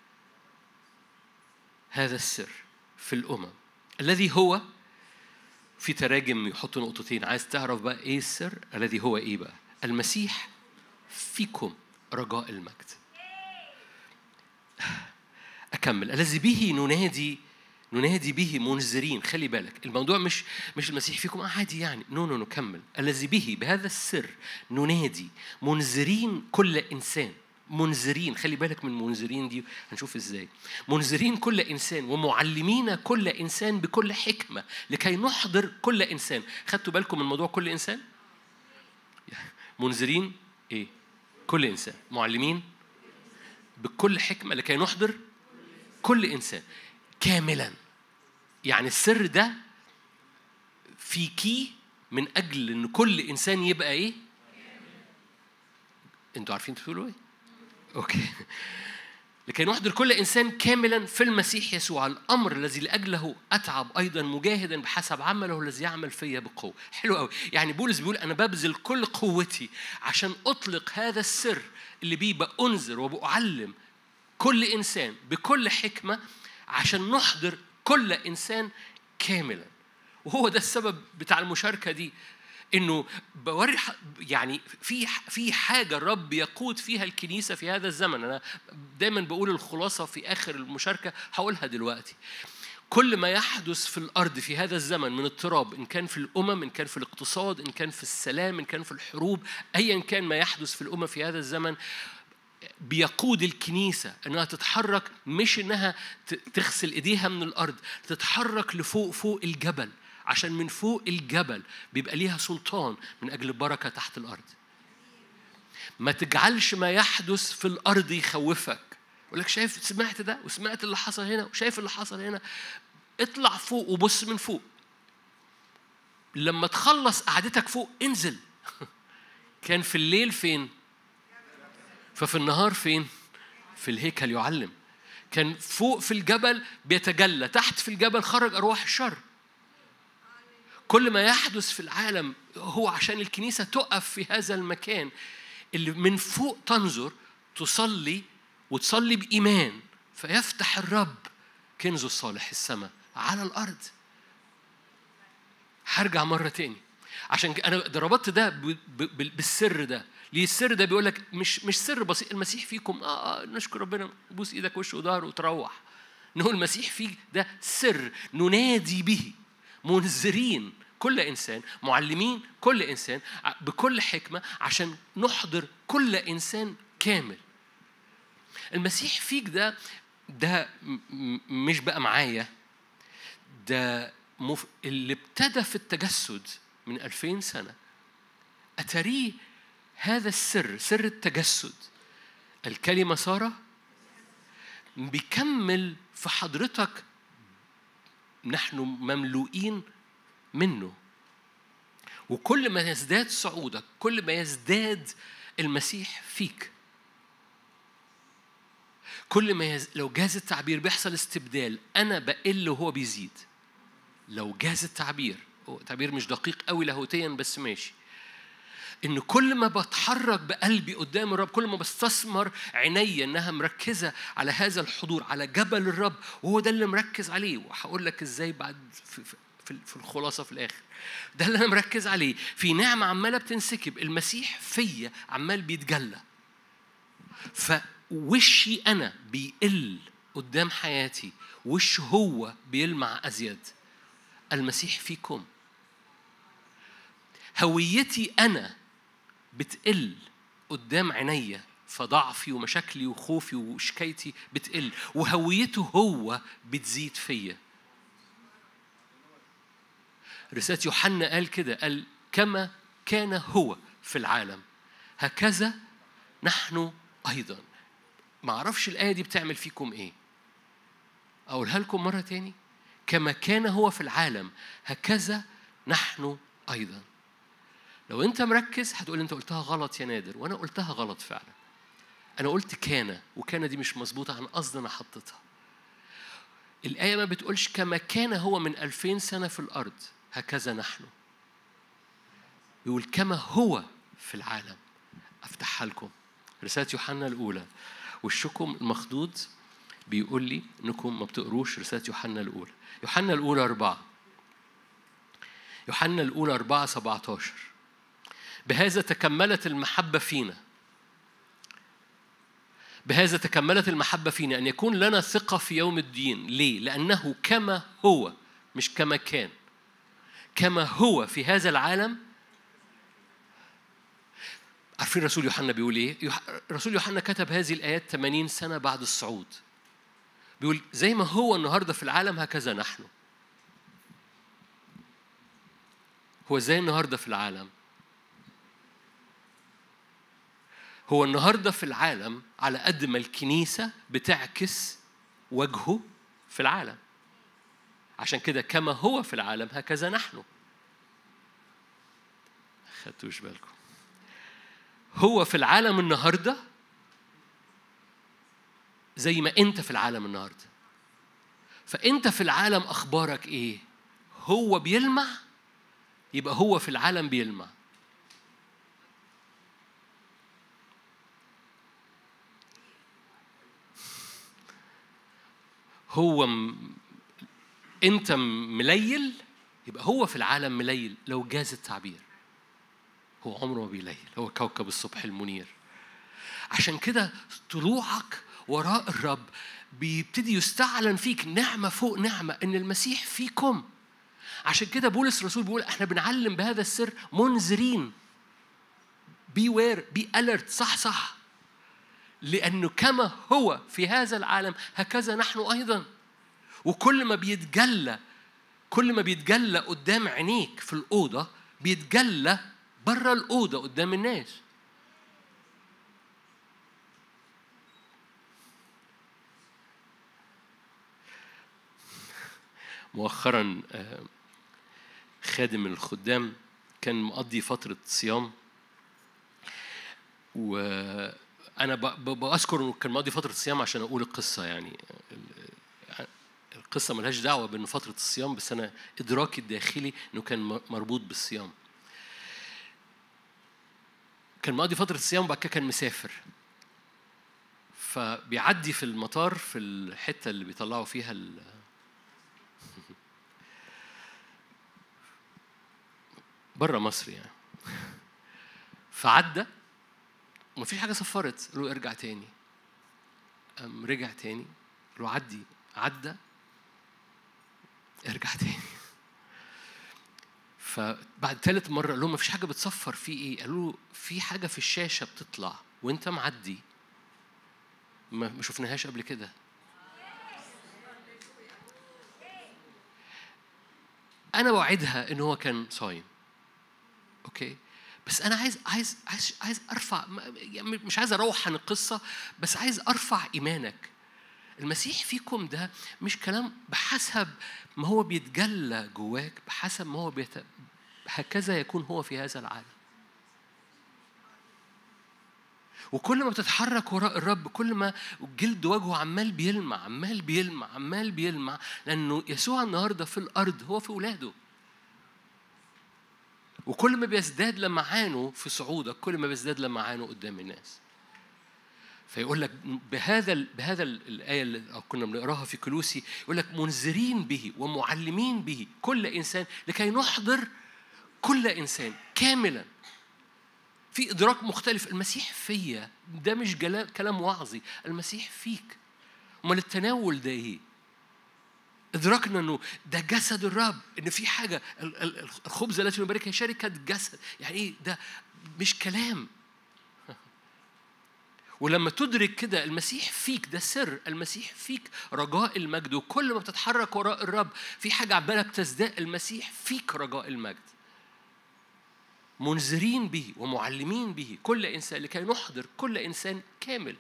هذا السر في الأمم الذي هو في تراجم يحط نقطتين عايز تعرف بقى ايه السر الذي هو ايه بقى المسيح فيكم رجاء المجد أكمل الذي به ننادي ننادي به منذرين خلي بالك الموضوع مش مش المسيح فيكم عادي يعني نو نو نو كمل الذي به بهذا السر ننادي منذرين كل إنسان منذرين خلي بالك من منذرين دي هنشوف ازاي منذرين كل انسان ومعلمين كل انسان بكل حكمه لكي نحضر كل انسان خدتوا بالكم من موضوع كل انسان منذرين ايه كل إنسان معلمين بكل حكمة لكي نحضر كل إنسان كاملا يعني السر ده في كي من أجل إن كل إنسان يبقى إيه؟ أنتوا عارفين تقولوا إيه؟ أوكي لكي نحضر كل إنسان كاملا في المسيح يسوع الأمر الذي لأجله أتعب أيضا مجاهدا بحسب عمله الذي يعمل فيا بقوة حلو قوي يعني بولس بيقول أنا ببذل كل قوتي عشان أطلق هذا السر اللي بيه بأنذر وبأعلم كل إنسان بكل حكمة عشان نحضر كل إنسان كاملا وهو ده السبب بتاع المشاركة دي انه بوري يعني في في حاجه الرب يقود فيها الكنيسه في هذا الزمن انا دايما بقول الخلاصه في اخر المشاركه هقولها دلوقتي كل ما يحدث في الارض في هذا الزمن من اضطراب ان كان في الامم ان كان في الاقتصاد ان كان في السلام ان كان في الحروب ايا كان ما يحدث في الامم في هذا الزمن بيقود الكنيسة إنها تتحرك مش إنها تغسل إيديها من الأرض تتحرك لفوق فوق الجبل عشان من فوق الجبل بيبقى ليها سلطان من أجل البركة تحت الأرض ما تجعلش ما يحدث في الأرض يخوفك يقول لك شايف سمعت ده وسمعت اللي حصل هنا وشايف اللي حصل هنا اطلع فوق وبص من فوق لما تخلص قعدتك فوق انزل كان في الليل فين ففي النهار فين في الهيكل يعلم كان فوق في الجبل بيتجلى تحت في الجبل خرج ارواح الشر كل ما يحدث في العالم هو عشان الكنيسه تقف في هذا المكان اللي من فوق تنظر تصلي وتصلي بإيمان فيفتح الرب كنزه الصالح السماء على الأرض هرجع مرة تاني عشان أنا ربطت ده بالسر ده ليه السر ده بيقول لك مش مش سر بسيط المسيح فيكم آه, آه نشكر ربنا بوس ايدك وش وظهر وتروح نقول المسيح فيك ده سر ننادي به منذرين كل انسان معلمين كل انسان بكل حكمه عشان نحضر كل انسان كامل المسيح فيك ده ده مش بقى معايا ده مف... اللي ابتدى في التجسد من ألفين سنة أتريه هذا السر سر التجسد الكلمة صار بيكمل في حضرتك نحن مملوئين منه وكل ما يزداد صعودك كل ما يزداد المسيح فيك كل ما يز... لو جاز التعبير بيحصل استبدال انا بقل وهو بيزيد لو جاز التعبير هو تعبير مش دقيق قوي لاهوتيا بس ماشي ان كل ما بتحرك بقلبي قدام الرب كل ما بستثمر عيني انها مركزه على هذا الحضور على جبل الرب وهو ده اللي مركز عليه وهقول لك ازاي بعد في, في, في الخلاصه في الاخر ده اللي انا مركز عليه في نعمه عماله بتنسكب المسيح فيا عمال بيتجلى فوشي انا بيقل قدام حياتي وش هو بيلمع ازيد المسيح فيكم هويتي انا بتقل قدام عينيا فضعفي ومشاكلي وخوفي وشكايتي بتقل وهويته هو بتزيد فيا رسالة يوحنا قال كده قال كما كان هو في العالم هكذا نحن أيضا ما أعرفش الآية دي بتعمل فيكم إيه أقولها لكم مرة تاني كما كان هو في العالم هكذا نحن أيضا لو أنت مركز هتقول أنت قلتها غلط يا نادر وأنا قلتها غلط فعلا أنا قلت كان وكان دي مش مظبوطة عن قصد أنا حطيتها الآية ما بتقولش كما كان هو من ألفين سنة في الأرض هكذا نحن يقول كما هو في العالم أفتحها لكم رسالة يوحنا الأولى وشكم المخدود بيقول لي انكم ما بتقروش رسالة يوحنا الأولى يوحنا الأولى أربعة يوحنا الأولى أربعة سبعة عشر بهذا تكملت المحبة فينا بهذا تكملت المحبة فينا أن يكون لنا ثقة في يوم الدين ليه؟ لأنه كما هو مش كما كان كما هو في هذا العالم عارفين رسول يوحنا بيقول ايه؟ رسول يوحنا كتب هذه الايات 80 سنه بعد الصعود. بيقول زي ما هو النهارده في العالم هكذا نحن. هو زي النهارده في العالم هو النهارده في العالم على قد ما الكنيسه بتعكس وجهه في العالم. عشان كده كما هو في العالم هكذا نحن خدتوش بالكم هو في العالم النهارده زي ما انت في العالم النهارده فانت في العالم اخبارك ايه هو بيلمع يبقى هو في العالم بيلمع هو انت مليل يبقى هو في العالم مليل لو جاز التعبير هو عمره ما بيليل هو كوكب الصبح المنير عشان كده طلوعك وراء الرب بيبتدي يستعلن فيك نعمة فوق نعمة إن المسيح فيكم عشان كده بولس الرسول بيقول احنا بنعلم بهذا السر منذرين بي وير بي اليرت صح صح لأنه كما هو في هذا العالم هكذا نحن أيضا وكل ما بيتجلى كل ما بيتجلى قدام عينيك في الأوضة بيتجلى بره الأوضة قدام الناس مؤخرا آه، خادم الخدام كان مقضي فترة صيام وأنا بذكر إنه كان مقضي فترة صيام عشان أقول القصة يعني القصة ملهاش دعوة بأن فترة الصيام بس أنا إدراكي الداخلي إنه كان مربوط بالصيام كان مقضي فترة الصيام وبعد كده كان مسافر فبيعدي في المطار في الحتة اللي بيطلعوا فيها بره مصر يعني فعدى ومفيش حاجه صفرت قالوا ارجع تاني قام رجع تاني قالوا عدي عدى ارجع تاني فبعد ثالث مرة قال لهم مفيش حاجة بتصفر في إيه؟ قالوا له في حاجة في الشاشة بتطلع وأنت معدي ما شفناهاش قبل كده أنا وعدها إن هو كان صايم اوكي بس انا عايز عايز عايز عايز ارفع يعني مش عايز اروح عن القصه بس عايز ارفع ايمانك المسيح فيكم ده مش كلام بحسب ما هو بيتجلى جواك بحسب ما هو بيت... هكذا يكون هو في هذا العالم وكل ما بتتحرك وراء الرب كل ما جلد وجهه عمال بيلمع عمال بيلمع عمال بيلمع لانه يسوع النهارده في الارض هو في اولاده وكل ما بيزداد لمعانه في صعودك كل ما بيزداد لمعانه قدام الناس فيقول لك بهذا بهذا الايه اللي كنا بنقراها في كلوسي يقول لك منذرين به ومعلمين به كل انسان لكي نحضر كل انسان كاملا في ادراك مختلف المسيح فيا ده مش كلام وعظي المسيح فيك امال التناول ده ايه ادركنا انه ده جسد الرب ان في حاجه الخبز التي نباركها هي شركه جسد يعني ايه ده مش كلام ولما تدرك كده المسيح فيك ده سر المسيح فيك رجاء المجد وكل ما بتتحرك وراء الرب في حاجه عماله بتزداد المسيح فيك رجاء المجد منذرين به ومعلمين به كل انسان لكي نحضر كل انسان كامل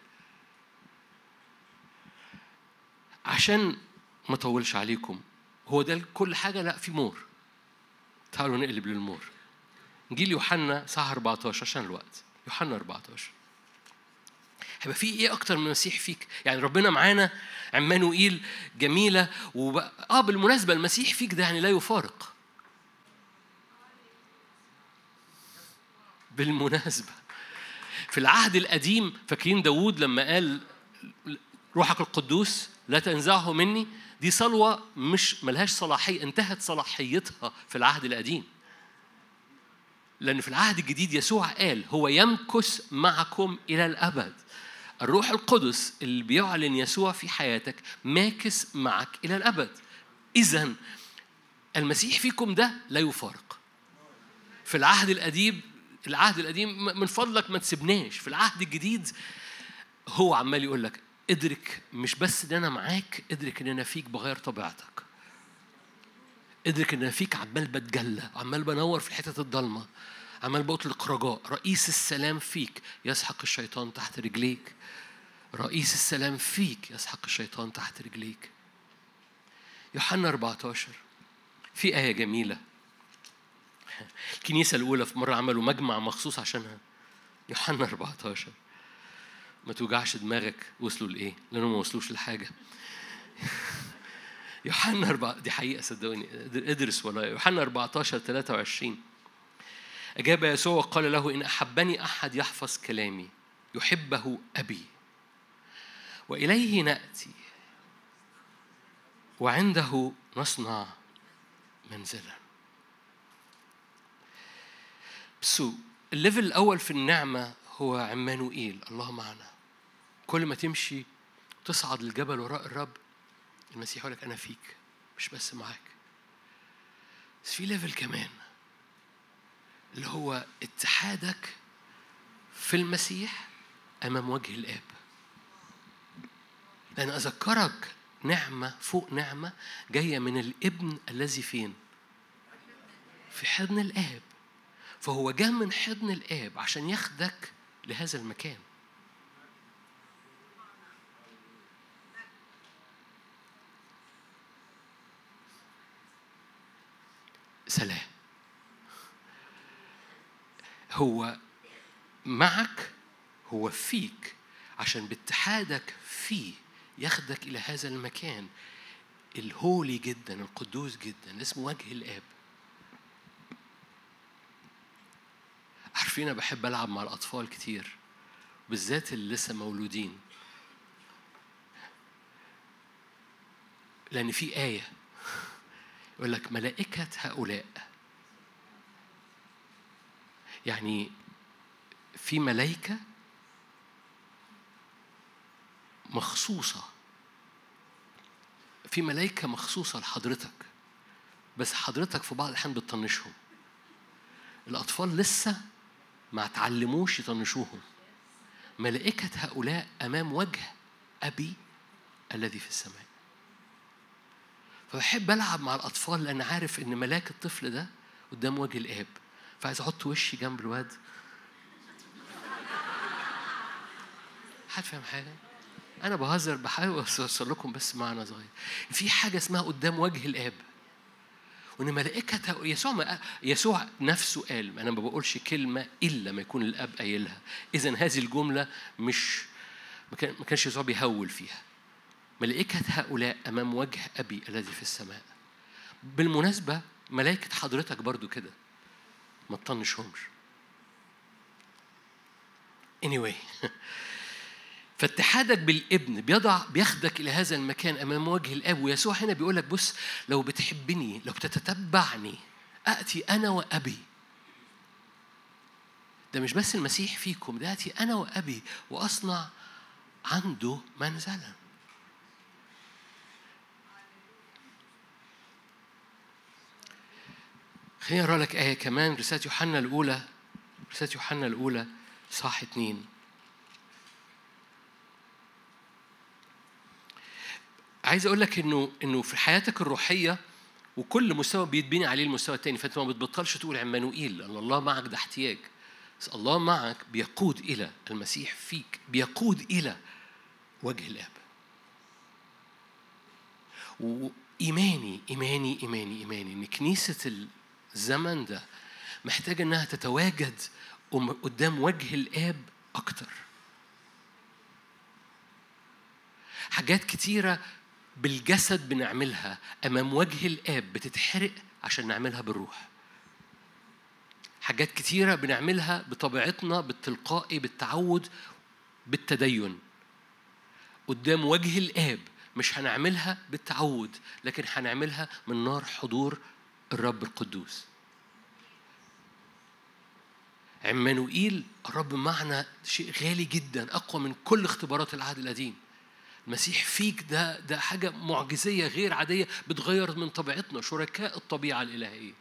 عشان ما اطولش عليكم هو ده كل حاجه لا في مور تعالوا نقلب للمور انجيل يوحنا صح 14 عشان الوقت يوحنا 14 هيبقى في ايه اكتر من المسيح فيك يعني ربنا معانا عمانوئيل جميله وب... اه بالمناسبه المسيح فيك ده يعني لا يفارق بالمناسبه في العهد القديم فاكرين داوود لما قال روحك القدوس لا تنزعه مني دي صلوة مش ملهاش صلاحية انتهت صلاحيتها في العهد القديم لأن في العهد الجديد يسوع قال هو يمكث معكم إلى الأبد الروح القدس اللي بيعلن يسوع في حياتك ماكس معك إلى الأبد إذا المسيح فيكم ده لا يفارق في العهد القديم العهد القديم من فضلك ما تسيبناش في العهد الجديد هو عمال يقول لك ادرك مش بس ان انا معاك ادرك ان انا فيك بغير طبيعتك ادرك ان انا فيك عمال بتجلى عمال بنور في حته الضلمه عمال بطلق رجاء رئيس السلام فيك يسحق الشيطان تحت رجليك رئيس السلام فيك يسحق الشيطان تحت رجليك يوحنا 14 في آية جميلة الكنيسة الأولى في مرة عملوا مجمع مخصوص عشانها يوحنا 14 ما توجعش دماغك وصلوا لايه لانهم ما وصلوش لحاجه يوحنا أربعة دي حقيقة صدقوني ادرس ولا يوحنا 14 23 أجاب يسوع وقال له إن أحبني أحد يحفظ كلامي يحبه أبي وإليه نأتي وعنده نصنع منزلا بس الليفل الأول في النعمة هو عمانوئيل الله معنا كل ما تمشي تصعد للجبل وراء الرب المسيح يقول لك انا فيك مش بس معاك بس في ليفل كمان اللي هو اتحادك في المسيح امام وجه الاب لان اذكرك نعمه فوق نعمه جايه من الابن الذي فين في حضن الاب فهو جاء من حضن الاب عشان ياخدك لهذا المكان سلام هو معك هو فيك عشان باتحادك فيه ياخدك إلى هذا المكان الهولي جدا القدوس جدا اسمه وجه الآب عارفين أنا بحب ألعب مع الأطفال كتير بالذات اللي لسه مولودين لأن في آية يقول لك ملائكة هؤلاء يعني في ملائكة مخصوصة في ملائكة مخصوصة لحضرتك بس حضرتك في بعض الأحيان بتطنشهم الأطفال لسه ما تعلموش يطنشوهم ملائكة هؤلاء أمام وجه أبي الذي في السماء فبحب ألعب مع الأطفال لأن عارف إن ملاك الطفل ده قدام وجه الآب فعايز أحط وشي جنب الواد حد فاهم حاجة؟ أنا بهزر بحاول أوصل لكم بس معنى صغير في حاجة اسمها قدام وجه الآب وان ملائكة يسوع ما يسوع نفسه قال انا ما بقولش كلمه الا ما يكون الاب قايلها اذا هذه الجمله مش ما كانش يسوع بيهول فيها ملائكة هؤلاء أمام وجه أبي الذي في السماء بالمناسبة ملائكة حضرتك برضو كده ما تطنشهمش anyway فاتحادك بالابن بيضع بياخدك الى هذا المكان امام وجه الاب ويسوع هنا بيقول لك بص لو بتحبني لو بتتتبعني اتي انا وابي ده مش بس المسيح فيكم ده اتي انا وابي واصنع عنده منزلا خليني اقرا لك ايه كمان رساله يوحنا الاولى رساله يوحنا الاولى صح اتنين عايز اقول لك انه انه في حياتك الروحيه وكل مستوى بيتبني عليه المستوى الثاني فانت ما بتبطلش تقول عمانوئيل لان الله معك ده احتياج بس الله معك بيقود الى المسيح فيك بيقود الى وجه الاب وإيماني إيماني إيماني إيماني إن كنيسة الزمن ده محتاجة إنها تتواجد قدام وجه الآب أكتر حاجات كتيرة بالجسد بنعملها أمام وجه الآب بتتحرق عشان نعملها بالروح حاجات كتيرة بنعملها بطبيعتنا بالتلقائي بالتعود بالتدين قدام وجه الآب مش هنعملها بالتعود لكن هنعملها من نار حضور الرب القدوس عمانوئيل الرب معنا شيء غالي جدا أقوى من كل اختبارات العهد القديم المسيح فيك ده ده حاجة معجزية غير عادية بتغير من طبيعتنا شركاء الطبيعة الإلهية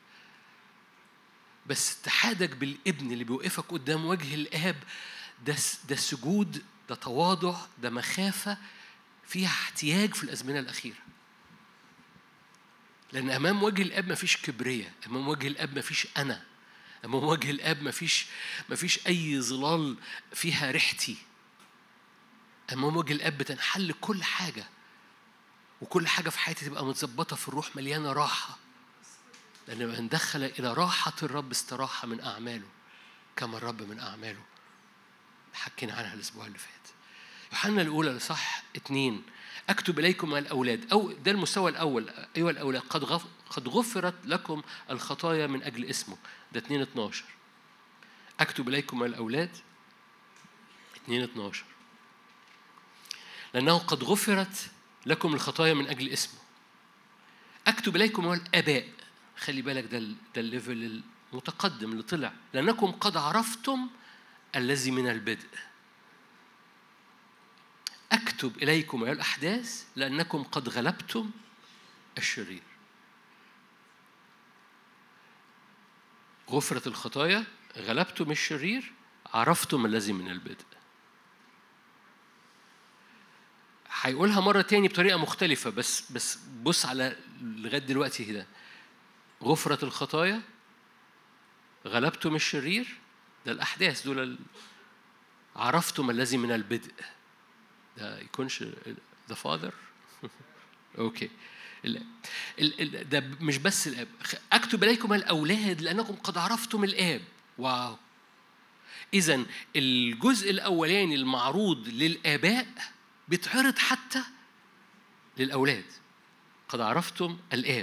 بس اتحادك بالابن اللي بيوقفك قدام وجه الآب ده ده سجود ده تواضع ده مخافة فيها احتياج في الأزمنة الأخيرة لأن أمام وجه الآب مفيش كبرية أمام وجه الآب مفيش أنا أمام وجه الآب مفيش مفيش أي ظلال فيها ريحتي أمام وجه الآب بتنحل كل حاجة وكل حاجة في حياتي تبقى متظبطة في الروح مليانة راحة لأن من دخل إلى راحة الرب استراحة من أعماله كما الرب من أعماله حكينا عنها الأسبوع اللي فات يوحنا الأولى صح اتنين أكتب إليكم الأولاد أو ده المستوى الأول أيها الأولاد قد غف قد غفرت لكم الخطايا من أجل اسمه ده 2 12 أكتب إليكم الأولاد 2 12 لأنه قد غفرت لكم الخطايا من أجل اسمه أكتب إليكم الآباء خلي بالك ده ده الليفل المتقدم اللي طلع لأنكم قد عرفتم الذي من البدء أكتب إليكم أيها الأحداث لأنكم قد غلبتم الشرير غفرة الخطايا غلبتم الشرير عرفتم الذي من البدء هيقولها مرة تاني بطريقة مختلفة بس بس بص على لغاية دلوقتي كده غفرة الخطايا غلبتم الشرير ده الأحداث دول ال... عرفتم الذي من البدء ده يكونش ذا فاذر اوكي ال... ال... ال... ده مش بس الاب اكتب اليكم الاولاد لانكم قد عرفتم الاب واو اذا الجزء الاولاني المعروض للاباء بيتعرض حتى للاولاد قد عرفتم الاب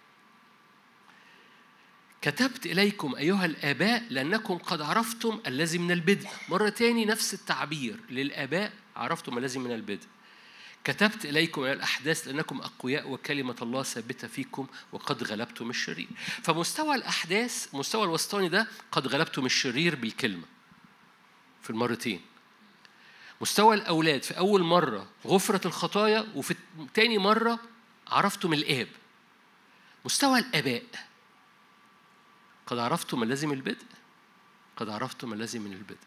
كتبت إليكم أيها الآباء لأنكم قد عرفتم الذي من البدء مرة تاني نفس التعبير للآباء عرفتم الذي من البدء كتبت إليكم يا الأحداث لأنكم أقوياء وكلمة الله ثابتة فيكم وقد غلبتم الشرير فمستوى الأحداث مستوى الوسطاني ده قد غلبتم الشرير بالكلمة في المرتين مستوى الأولاد في أول مرة غفرة الخطايا وفي تاني مرة عرفتم الآب مستوى الآباء قد عرفتم الذي من البدء قد عرفتم الذي من البدء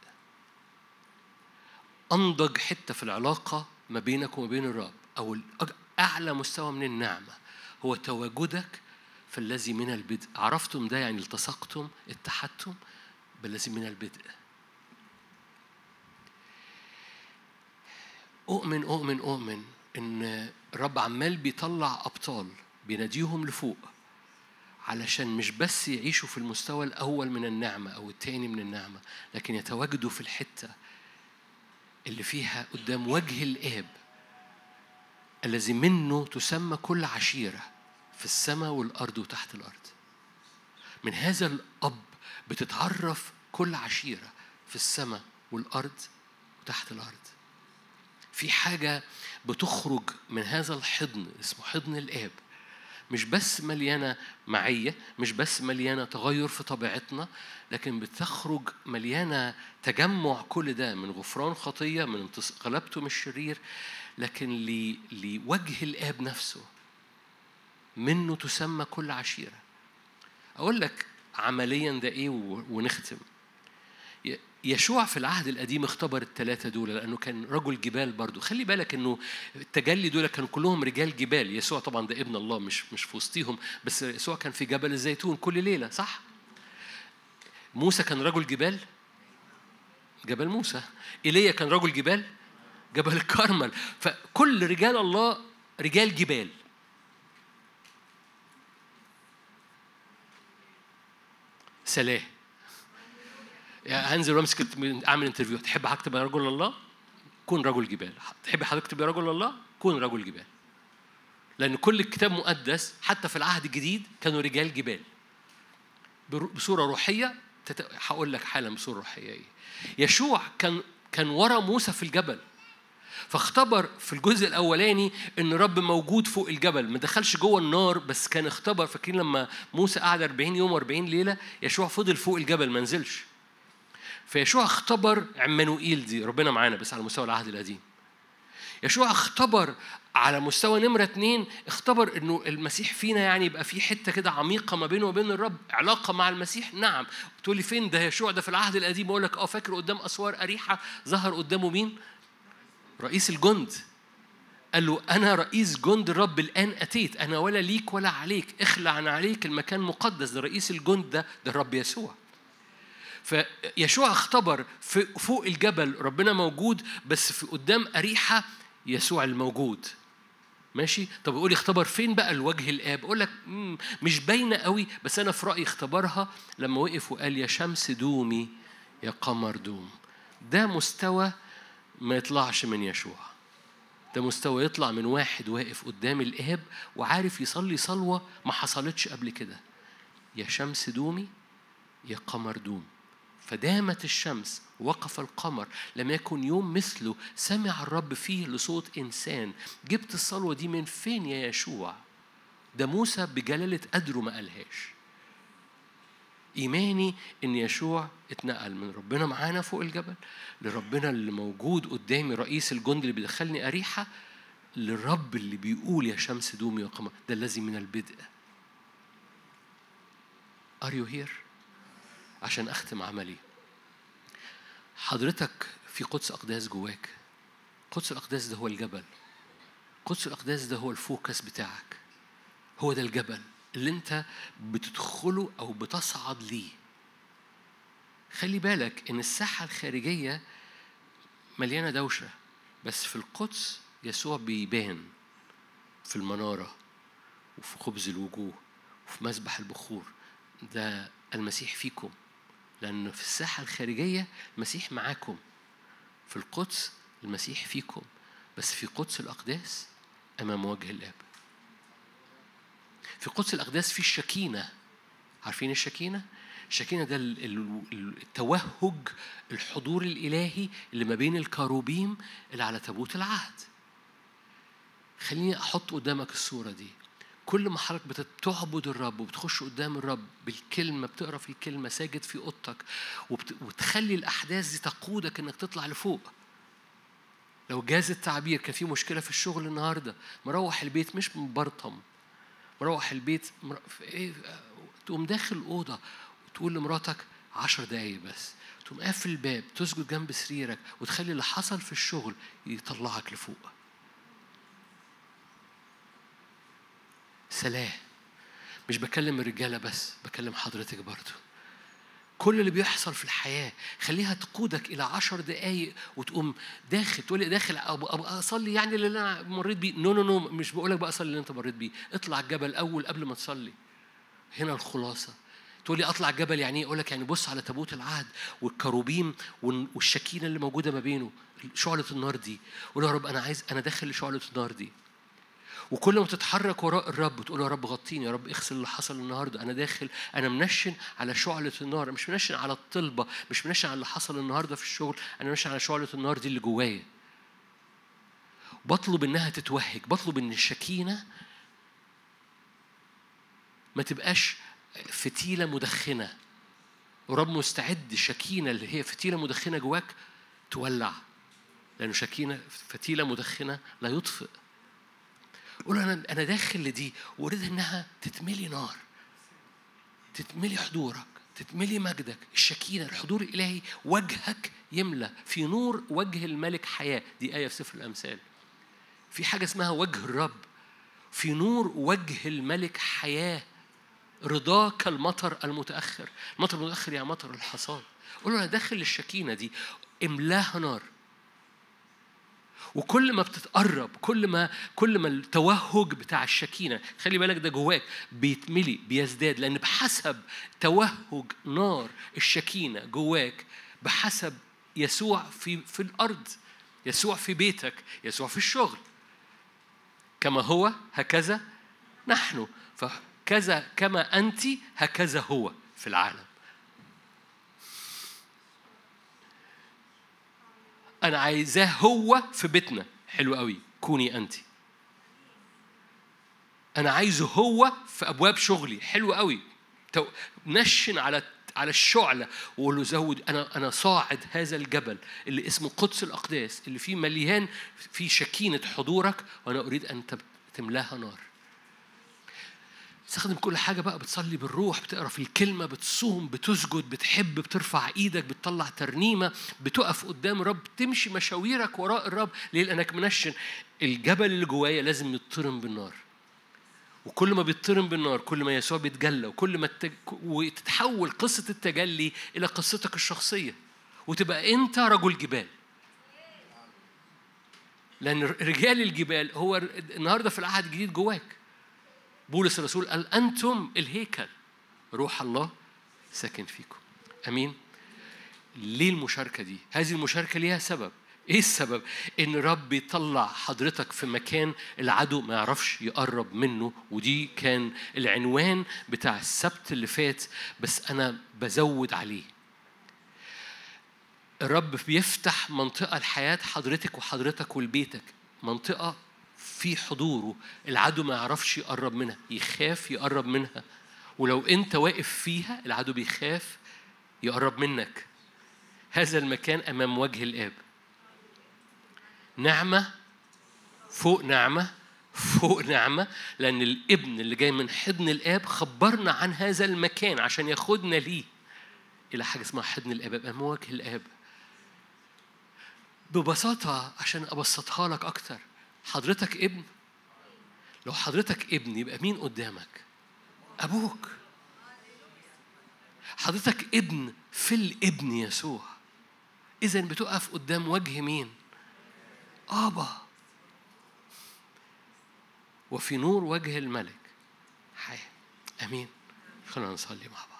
أنضج حتة في العلاقة ما بينك وما بين الرب أو أعلى مستوى من النعمة هو تواجدك في الذي من البدء عرفتم ده يعني التصقتم اتحدتم بالذي من البدء أؤمن أؤمن أؤمن إن الرب عمال بيطلع أبطال بيناديهم لفوق علشان مش بس يعيشوا في المستوى الأول من النعمة أو التاني من النعمة لكن يتواجدوا في الحتة اللي فيها قدام وجه الآب الذي منه تسمى كل عشيرة في السماء والأرض وتحت الأرض من هذا الأب بتتعرف كل عشيرة في السماء والأرض وتحت الأرض في حاجة بتخرج من هذا الحضن اسمه حضن الآب مش بس مليانة معية مش بس مليانة تغير في طبيعتنا لكن بتخرج مليانة تجمع كل ده من غفران خطية من غلبته من الشرير لكن لوجه الآب نفسه منه تسمى كل عشيرة أقول لك عمليا ده إيه ونختم يشوع في العهد القديم اختبر الثلاثة دول لأنه كان رجل جبال برضو خلي بالك أنه التجلي دول كانوا كلهم رجال جبال يسوع طبعا ده ابن الله مش مش في وسطيهم بس يسوع كان في جبل الزيتون كل ليلة صح؟ موسى كان رجل جبال جبل موسى ايليا كان رجل جبال جبل الكرمل فكل رجال الله رجال جبال سلاه هنزل وامسك اعمل انترفيو تحب حضرتك تبقى رجل الله؟ كون رجل جبال تحب حضرتك تبقى رجل الله؟ كون رجل جبال لأن كل الكتاب مقدس حتى في العهد الجديد كانوا رجال جبال بصورة روحية تت... هقول لك حالا بصورة روحية إيه يشوع كان كان ورا موسى في الجبل فاختبر في الجزء الاولاني ان الرب موجود فوق الجبل ما دخلش جوه النار بس كان اختبر فاكرين لما موسى قعد 40 يوم و40 ليله يشوع فضل فوق الجبل ما نزلش فيشوع اختبر عمانوئيل دي ربنا معانا بس على مستوى العهد القديم يشوع اختبر على مستوى نمرة اتنين اختبر انه المسيح فينا يعني يبقى في حتة كده عميقة ما بينه وبين الرب علاقة مع المسيح نعم تقول لي فين ده يشوع ده في العهد القديم اقول لك اه فاكر قدام اسوار اريحة ظهر قدامه مين؟ رئيس الجند قال له أنا رئيس جند الرب الآن أتيت أنا ولا ليك ولا عليك اخلع عن عليك المكان مقدس ده رئيس الجند ده ده الرب يسوع فيشوع اختبر في فوق الجبل ربنا موجود بس في قدام أريحة يسوع الموجود ماشي طب يقول لي اختبر فين بقى الوجه الاب اقول لك مش باينه قوي بس انا في رايي اختبرها لما وقف وقال يا شمس دومي يا قمر دوم ده مستوى ما يطلعش من يشوع ده مستوى يطلع من واحد واقف قدام الاب وعارف يصلي صلوه ما حصلتش قبل كده يا شمس دومي يا قمر دوم فدامت الشمس وقف القمر لم يكن يوم مثله سمع الرب فيه لصوت إنسان جبت الصلوة دي من فين يا يشوع ده موسى بجلالة قدره ما قالهاش إيماني إن يشوع اتنقل من ربنا معانا فوق الجبل لربنا اللي موجود قدامي رئيس الجند اللي بيدخلني أريحة للرب اللي بيقول يا شمس دومي وقمر ده الذي من البدء Are you here؟ عشان أختم عملي حضرتك في قدس أقداس جواك قدس الأقداس ده هو الجبل قدس الأقداس ده هو الفوكس بتاعك هو ده الجبل اللي أنت بتدخله أو بتصعد ليه خلي بالك إن الساحة الخارجية مليانة دوشة بس في القدس يسوع بيبان في المنارة وفي خبز الوجوه وفي مسبح البخور ده المسيح فيكم لأن في الساحة الخارجية المسيح معاكم في القدس المسيح فيكم بس في قدس الأقداس أمام وجه الآب في قدس الأقداس في الشكينة عارفين الشكينة؟ الشكينة ده التوهج الحضور الإلهي اللي ما بين الكروبيم اللي على تابوت العهد خليني أحط قدامك الصورة دي كل ما حضرتك بتعبد الرب وبتخش قدام الرب بالكلمة بتقرا في الكلمة ساجد في أوضتك وتخلي الأحداث دي تقودك إنك تطلع لفوق لو جاز التعبير كان في مشكلة في الشغل النهاردة مروح البيت مش مبرطم مروح البيت مر... إيه تقوم داخل الأوضة وتقول لمراتك عشر دقايق بس تقوم قافل الباب تسجد جنب سريرك وتخلي اللي حصل في الشغل يطلعك لفوق سلام مش بكلم الرجاله بس بكلم حضرتك برضو كل اللي بيحصل في الحياة خليها تقودك إلى عشر دقايق وتقوم داخل تقول لي داخل أبقى أصلي يعني اللي أنا مريت بيه نو نو نو مش بقول لك بقى أصلي اللي أنت مريت بيه اطلع الجبل أول قبل ما تصلي هنا الخلاصة تقول لي اطلع الجبل يعني ايه؟ اقول لك يعني بص على تابوت العهد والكروبيم والشكينه اللي موجوده ما بينه شعله النار دي قول يا رب انا عايز انا داخل لشعله النار دي وكل ما تتحرك وراء الرب تقول يا رب غطيني يا رب اغسل اللي حصل النهارده انا داخل انا منشن على شعله النار مش منشن على الطلبه مش منشن على اللي حصل النهارده في الشغل انا منشن على شعله النار دي اللي جوايا بطلب انها تتوهج بطلب ان الشكينه ما تبقاش فتيله مدخنه ورب مستعد الشكينه اللي هي فتيله مدخنه جواك تولع لانه شكينه فتيله مدخنه لا يطفئ قول انا انا داخل لدي واريد انها تتملي نار تتملي حضورك تتملي مجدك الشكينة الحضور الإلهي وجهك يملى في نور وجه الملك حياة دي آية في سفر الأمثال في حاجة اسمها وجه الرب في نور وجه الملك حياة رضاك المطر المتأخر المطر المتأخر يعني مطر الحصاد قول له أنا داخل الشكينة دي املاها نار وكل ما بتتقرب كل ما كل ما التوهج بتاع الشكينه خلي بالك ده جواك بيتملي بيزداد لان بحسب توهج نار الشكينه جواك بحسب يسوع في في الارض يسوع في بيتك يسوع في الشغل كما هو هكذا نحن فكذا كما انت هكذا هو في العالم أنا عايزاه هو في بيتنا حلو قوي كوني أنت أنا عايزه هو في أبواب شغلي حلو قوي نشن على على الشعلة وقول له زود أنا أنا صاعد هذا الجبل اللي اسمه قدس الأقداس اللي فيه مليان فيه شكينة حضورك وأنا أريد أن تملاها نار تستخدم كل حاجة بقى بتصلي بالروح بتقرا في الكلمة بتصوم بتسجد بتحب بترفع ايدك بتطلع ترنيمة بتقف قدام الرب تمشي مشاويرك وراء الرب ليه؟ لأنك منشن الجبل اللي جوايا لازم يضطرم بالنار وكل ما بيضطرم بالنار كل ما يسوع بيتجلى وكل ما التج... وتتحول قصة التجلي إلى قصتك الشخصية وتبقى أنت رجل جبال لأن رجال الجبال هو النهارده في العهد الجديد جواك بولس الرسول قال أنتم الهيكل روح الله ساكن فيكم أمين ليه المشاركة دي؟ هذه المشاركة ليها سبب ايه السبب؟ ان رب يطلع حضرتك في مكان العدو ما يعرفش يقرب منه ودي كان العنوان بتاع السبت اللي فات بس انا بزود عليه. الرب بيفتح منطقة لحياة حضرتك وحضرتك ولبيتك منطقة في حضوره العدو ما يعرفش يقرب منها يخاف يقرب منها ولو انت واقف فيها العدو بيخاف يقرب منك هذا المكان امام وجه الاب نعمه فوق نعمه فوق نعمه لان الابن اللي جاي من حضن الاب خبرنا عن هذا المكان عشان ياخدنا ليه الى حاجه اسمها حضن الاب امام وجه الاب ببساطه عشان ابسطها لك اكتر حضرتك ابن لو حضرتك ابن يبقى مين قدامك ابوك حضرتك ابن في الابن يسوع اذا بتقف قدام وجه مين ابا وفي نور وجه الملك حياه امين خلينا نصلي مع بعض